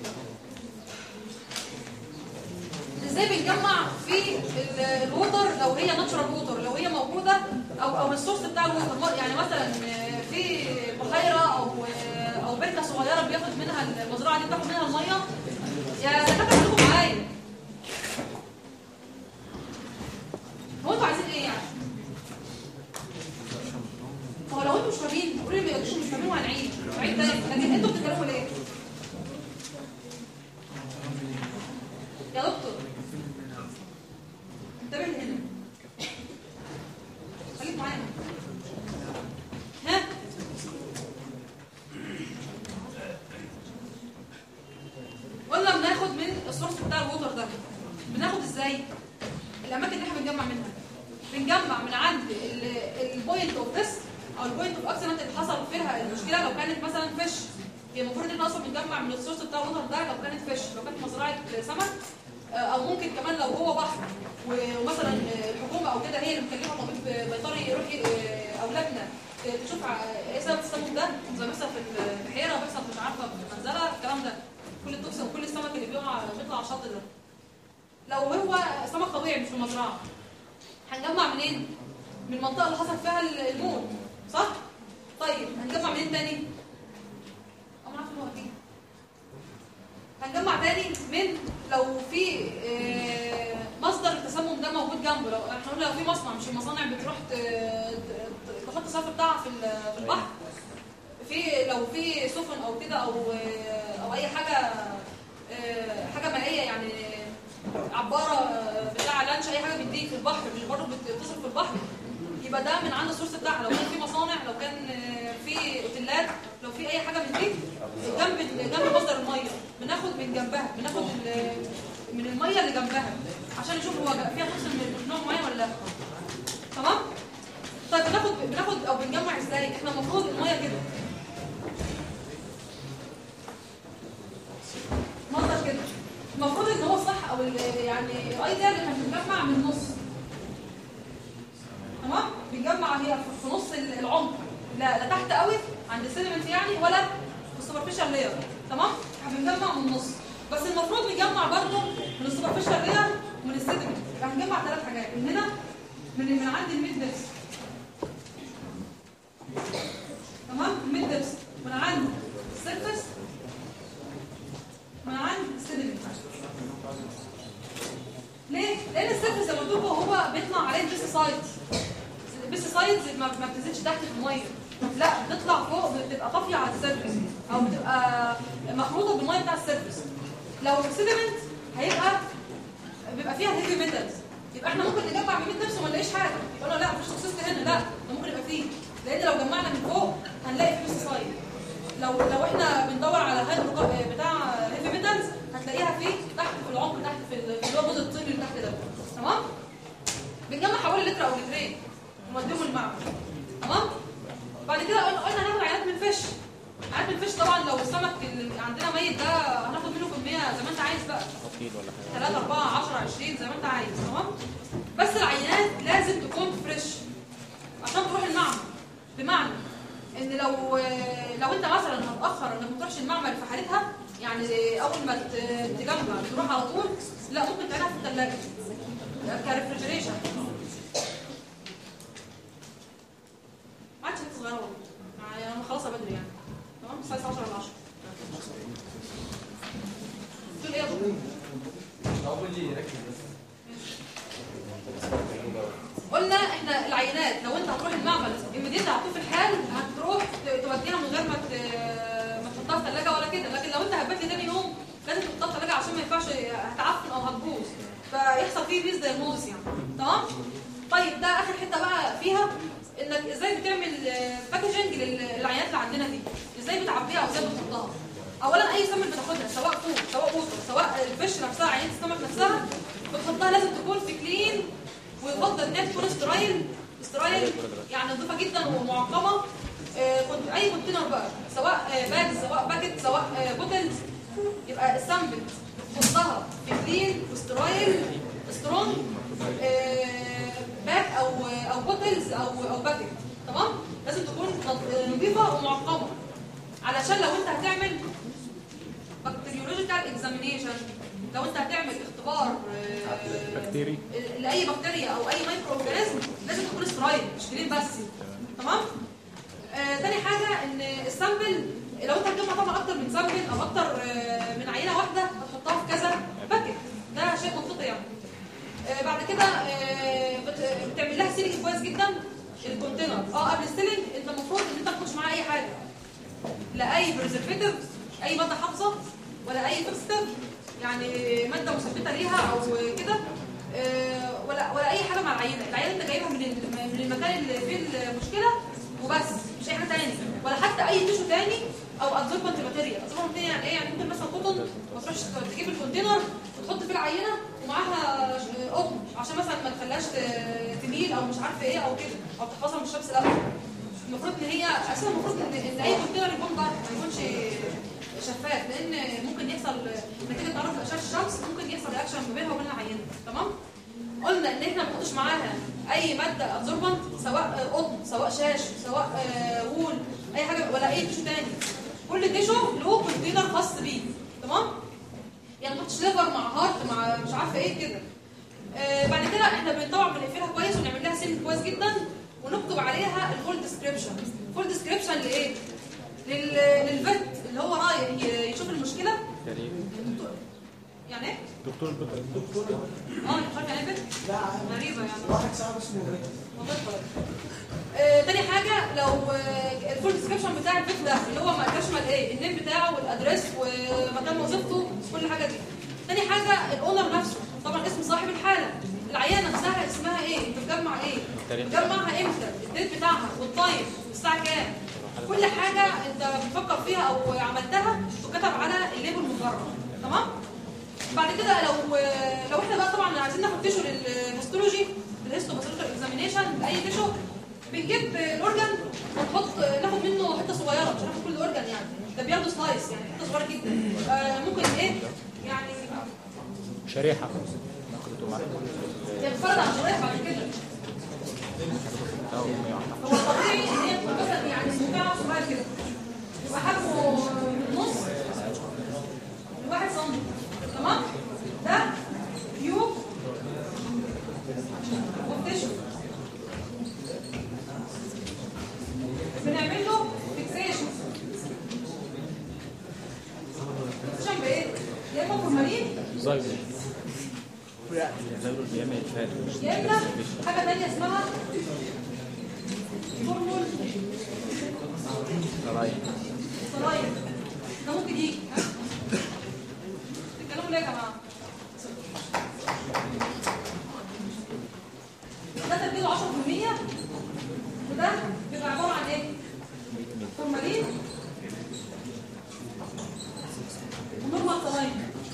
ازاي بنجمع في ال- الووتر لو هي ناتشرال ووتر لو هي موجوده او او السورس بتاع الووتر م- يعني مثلا آه، في بحيره او آه، او بركه صغيره بياخد منها المزرعه دي بتاخد منها الميه يا دكاتره خليكم معايا هو انتوا عايزين ايه يعني؟ هو لو انتوا مش فاهمين قولوا لي انتوا مش فاهمين وهنعيد هنعيد تاني لكن انتوا بتتكلموا ليه؟ يا دكتور انتبه هنا خليك معايا ها قلنا بناخد من السورس بتاع الووتر ده بناخد ازاي الاماكن اللي احنا بنجمع منها بنجمع من عند البوينت اوف ذس او البوينت اوف اكسيدنت اللي حصل فيها المشكله لو كانت مثلا فيش هي المفروض ان احنا اصلا بنجمع من السورس بتاع الووتر ده لو كانت فيش لو كانت مزرعه سمك آه، او ممكن كمان لو هو بحر و- ومثلا آه، الحكومه او كده هي اللي مكلفه طبيب بيطري يروح ي- آه، اولادنا ت- تشوف ع- ايه سبب التسمم ده زي مثلا في البحيره بيحصل مش عارفه في المنزله الكلام ده كل التوكسين وكل السمك اللي بيقع بيطلع على الشط ده لو هو سمك طبيعي مش في المزرعه هنجمع منين؟ من المنطقه اللي حصل فيها ال- الموت صح؟ طيب هنجمع منين تاني؟ أنا عارفه إن هو أكيد هنجمع تاني من لو في آه، مصدر التسمم ده موجود جنبه لو احنا قلنا لو في مصنع مش المصانع بتروح ت- ت- تحط الصرف بتاعها في ال- في البحر في لو في سفن او كده او آه، او اي حاجه آه، حاجه مائيه يعني عباره آه، بتاع لانش اي حاجه بتديك في البحر مش برضه بتصرف في البحر يبقى ده من عند السورس بتاعها لو كان في مصانع لو كان آه، في اوتيلات لو في اي حاجه من دي جنب ال- جنب مصدر الميه بناخد من جنبها بناخد ال- من الميه اللي جنبها عشان نشوف هو فيها توكسين من نوع معين ولا لا تمام طيب بناخد بناخد او بنجمع ازاي احنا المفروض الميه كده مصدر كده المفروض ان هو الصح او ال- يعني الايديال ان احنا بنجمع من النص تمام بنجمع هي في- في نص ال- العمق السيدمنت يعني ولا في السوبرفيشال لاير تمام احنا بنجمع من النص بس المفروض نجمع برضه من السوبرفيشال لاير ومن السيدمنت يبقى هنجمع ثلاث حاجات من هنا من من عند الميد ديبس تمام الميد ديبس من عند السيرفس من عند السيدمنت ليه؟ لان السيرفس زي ما قلت لكم هو بيطلع عليه البيستسايدز البيستسايدز ما ما بتنزلش تحت في الميه لا بتطلع فوق بتبقى طافيه على السيرفس او بتبقى مخلوطه بالميه بتاع السيرفس لو سيدمنت هيبقى بيبقى فيها هيفي ميتالز يبقى احنا ممكن نجمع من نفسه وما نلاقيش حاجه يبقى له لا مفيش توكسيستي هنا لا ده ممكن يبقى فيه لان لو جمعنا من فوق هنلاقي فيه بيستسايد لو لو احنا بندور على هاي بتاع هيفي ميتالز هتلاقيها فيه تحت في العمق تحت في ال- في اللي هو جزء الطين اللي تحت ده تمام بنجمع حوالي لتر او لترين ونوديهم المعمل تمام بعد كده قلنا قلنا هناخد عينات من الفيش عينات من الفيش طبعا لو السمك اللي عندنا ميت ده هناخد منه كميه زي ما انت عايز بقى اكيد ولا حاجه 3 4 10 20 زي ما انت عايز تمام بس العينات لازم تكون فريش عشان تروح المعمل بمعنى ان لو لو انت مثلا هتاخر انك ما تروحش المعمل في حالتها يعني اول ما ت- تجمع تروح على طول لا ممكن تعينها في الثلاجه كريفريجريشن ما عادش لسه صغيره والله يعني انا مخلصها بدري يعني تمام الساعه 10 ل 10 تقول ايه يا ابو قلنا احنا العينات لو انت هتروح المعمل ايميديت هتطوف الحال هتروح ت- توديها من غير ما ت- ما تحطها في الثلاجه ولا كده لكن لو انت هبات لي تاني يوم لازم تحطها في الثلاجه عشان ما ينفعش هتعفن او هتبوظ فيحصل فيه بيز دايجنوز يعني تمام طيب ده اخر حته بقى فيها انك ازاي بتعمل باكجنج للعينات اللي عندنا دي ازاي بتعبيها وازاي بتحطها اولا اي سمك بتاخدها سواء فود سواء ووتر سواء الفيش نفسها عينه السمك نفسها بتحطها لازم تكون في كلين ويفضل انها تكون استرايل استرايل يعني نظيفه جدا ومعقمه آه، كنت اي كونتينر بقى سواء آه، باج سواء باكت سواء آه، بوتلز يبقى السامبل تحطها في كلين وسترايل سترونج آه، باك او او بوتلز او او باكت تمام لازم تكون نظ- نظيفه ومعقمه علشان لو انت هتعمل بكتيريولوجيكال اكزامينيشن لو انت هتعمل اختبار آه، بكتيري. لاي بكتيريا او اي مايكرو اورجانيزم لازم تكون سترايل مش كلين بس تمام آه تاني حاجه ان السامبل لو انت هتجمع طبعا اكتر من سامبل او اكتر آه من عينه واحده هتحطها في كذا باكت ده شيء منطقي يعني آه بعد كده آه بت- بتعمل لها سيلينج كويس جدا الكونتينر اه قبل السيلينج انت المفروض ان انت ما تخش معاه اي حاجه لا اي بريزرفيتيف اي ماده حافظه ولا اي فيكستيف يعني ماده مثبته ليها او كده آه، ولا ولا اي حاجه مع العينه العينه انت جايبها من ال- من المكان اللي فيه المشكله وبس مش اي حاجه تاني ولا حتى اي تيشو تاني او ادزوربنت ماتيريال ادزوربنت ماتيريال يعني ايه يعني ممكن مثلا قطن ما تروحش تجيب الكونتينر وتحط فيه العينه ومعاها ش- قطن عشان مثلا ما تخليهاش ت- تميل او مش عارفه ايه او كده او تحفظها من الشمس لا المفروض ان هي اساسا المفروض ان ان اي كونتينر يكون بره ما يكونش شفاف لان ممكن يحصل نتيجه تعرض لاشعه الشمس ممكن يحصل رياكشن ما بينها وبين العينه تمام قلنا ان احنا ما نحطش معاها اي ماده ابزوربنت سواء قطن سواء شاش سواء آه، وول اي حاجه ولا اي تيشو تاني كل تيشو له كونتينر خاص بيه تمام يعني ما تحطش ليفر مع هارت مع مش عارفه ايه كده آه، بعد كده احنا بن- طبعا بنقفلها كويس ونعمل لها سيل كويس جدا ونكتب عليها الفول ديسكريبشن الفول ديسكريبشن لايه لل- للفت اللي هو رايح ي- يشوف المشكله تاريخ يعني ايه دكتور دكتور اه مش عارف يعني ايه فت لا غريبه يعني واحد صاحب اسمه غريب والله غلط. آه، تاني حاجة لو آه، الفول ديسكريبشن بتاع البيت ده اللي هو ما يشمل ايه النيم بتاعه والادريس ومكان وظيفته كل حاجة دي تاني حاجة الاونر نفسه طبعا اسم صاحب الحالة العيانة نفسها اسمها ايه انت بتجمع ايه التاريخ. بتجمعها امتى الديت بتاعها والتايم الساعة كام كل حاجة انت بتفكر فيها او عملتها تكتب على الليبل من بره تمام بعد كده لو لو احنا بقى طبعا عايزين ناخد تيشو للهيستولوجي الهيستو باثولوجيكال اكزامينيشن لاي تيشو بنجيب الاورجن ونحط ناخد منه حته صغيره مش هناخد كل الاورجن يعني ده بياخدوا سلايس يعني حته صغيره جدا آه ممكن ايه يعني شريحه مكتوب معاك هي بتفرض على الشرايح بعد كده هو الطبيعي ان هي تكون مثلا يعني مكعب صغير كده يبقى حجمه من نص لواحد سم تمام ده كيوب وتشو بنعمل له فيكسيشن فيكسيشن بايه؟ يا اما فورمالين زي زي بيعمل الفات يا اما حاجه ثانيه اسمها فورمول رايح صلايم ده ممكن يجي ها؟ بتتكلموا ليه يا جماعه؟ ده تركيزه 10% وده بيبقى عباره عن ايه؟ فورمالين ونورمال صلايم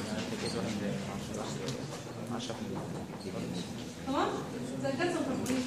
10 تمام؟ زي الكالسيوم كربونيت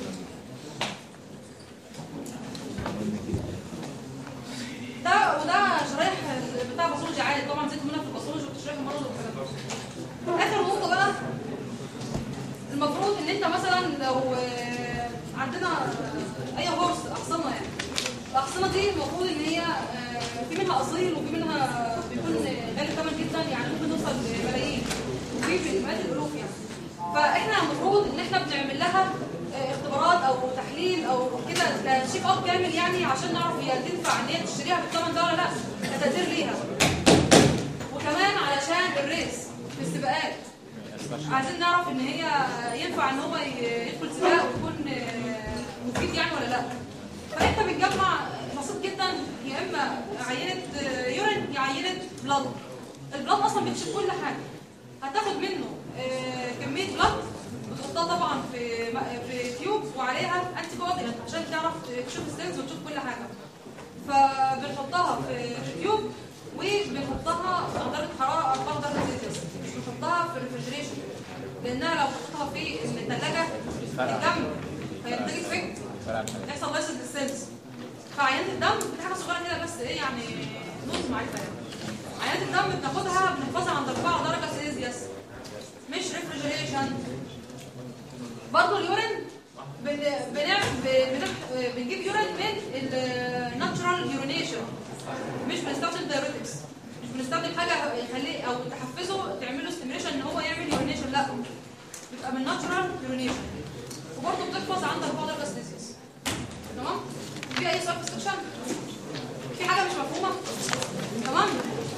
ده وده شرايح بتاع باثولوجي عادي طبعا زيت منها في الباثولوجي وتشريح المرض والكلام ده اخر نقطه بقى المفروض ان انت مثلا لو آه، عندنا اي هورس احصنه يعني الاحصنه دي المفروض ان هي آه، في منها اصيل وفي منها بيكون غالي ثمن جدا يعني ممكن نوصل لملايين وفي في مئات الالوف يعني فاحنا المفروض ان احنا بنعمل لها آه، اختبارات او تحليل او كده تشيك اب كامل يعني عشان نعرف هي تنفع ان هي تشتريها بالثمن ده ولا لا كتقدير ليها وكمان علشان الريس في السباقات عايزين نعرف ان هي ينفع ان هو ي- يدخل سباق ويكون آه، مفيد يعني ولا لا فانت بتجمع بسيط جدا يا اما عينه آه، يورين يا عينه بلاد البلاد اصلا بتشوف كل حاجه هتاخد منه آه، كميه بلاد بتحطها طبعا في م- في تيوب وعليها انتي كواجلانت عشان تعرف تشوف السيلز وتشوف كل حاجه فبنحطها في تيوب وبنحطها على درجه حراره 4 درجه سيلسيوس مش بنحطها في الريفرجريشن لانها لو حطيتها في الثلاجه الدم هينتج افكت يحصل لايسز للسيلز فعينات الدم دي حاجه صغيره كده بس ايه يعني نص معرفه يعني عينات الدم بناخدها بنحفظها عند 4 درجه سيلسيوس مش ريفرجريشن برضه اليورين بن بنعمل بن- بنجيب يورين من الناتشرال يورينيشن مش بنستخدم دايوريتكس مش بنستخدم حاجه يخليه او تحفزه تعمل له ستيميوليشن ان هو يعمل يورينيشن لا بيبقى من ناتشرال يورينيشن وبرضه بتحفظ عند 4 درجه سيلسيوس تمام في اي سؤال في السكشن في حاجه مش مفهومه تمام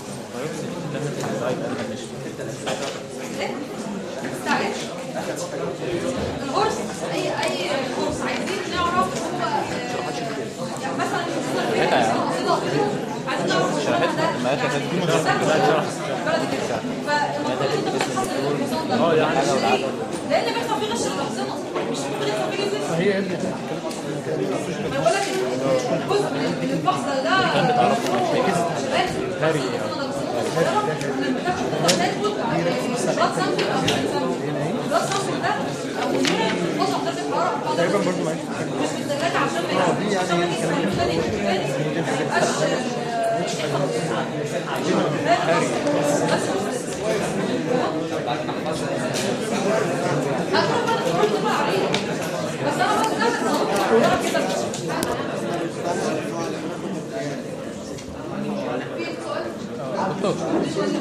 ايه استعجل الغرس اي اي غرس عايزين نعرف هو آه، يعني مثلا عايزين نعرف ما هي كانت دي بلد كده فالمفروض انت بتحصل الحصان ده لان بيحصل فيه غش للحصانه مش ممكن يحصل فيه جزء هي يا ابني ما بقول لك جزء من الفحص ده شباب هاري لما تاخد تاخد بلاد سامبل او بلاد سامبل ده او اليورين بتوصل درجه حراره تقريبا برضه مش في الثلاجه عشان ما عشان ما يجي يسمع تاني تاني ما يبقاش هتروح بقى تروح تطلع عليه بس انا بس ده كده في سؤال دكتور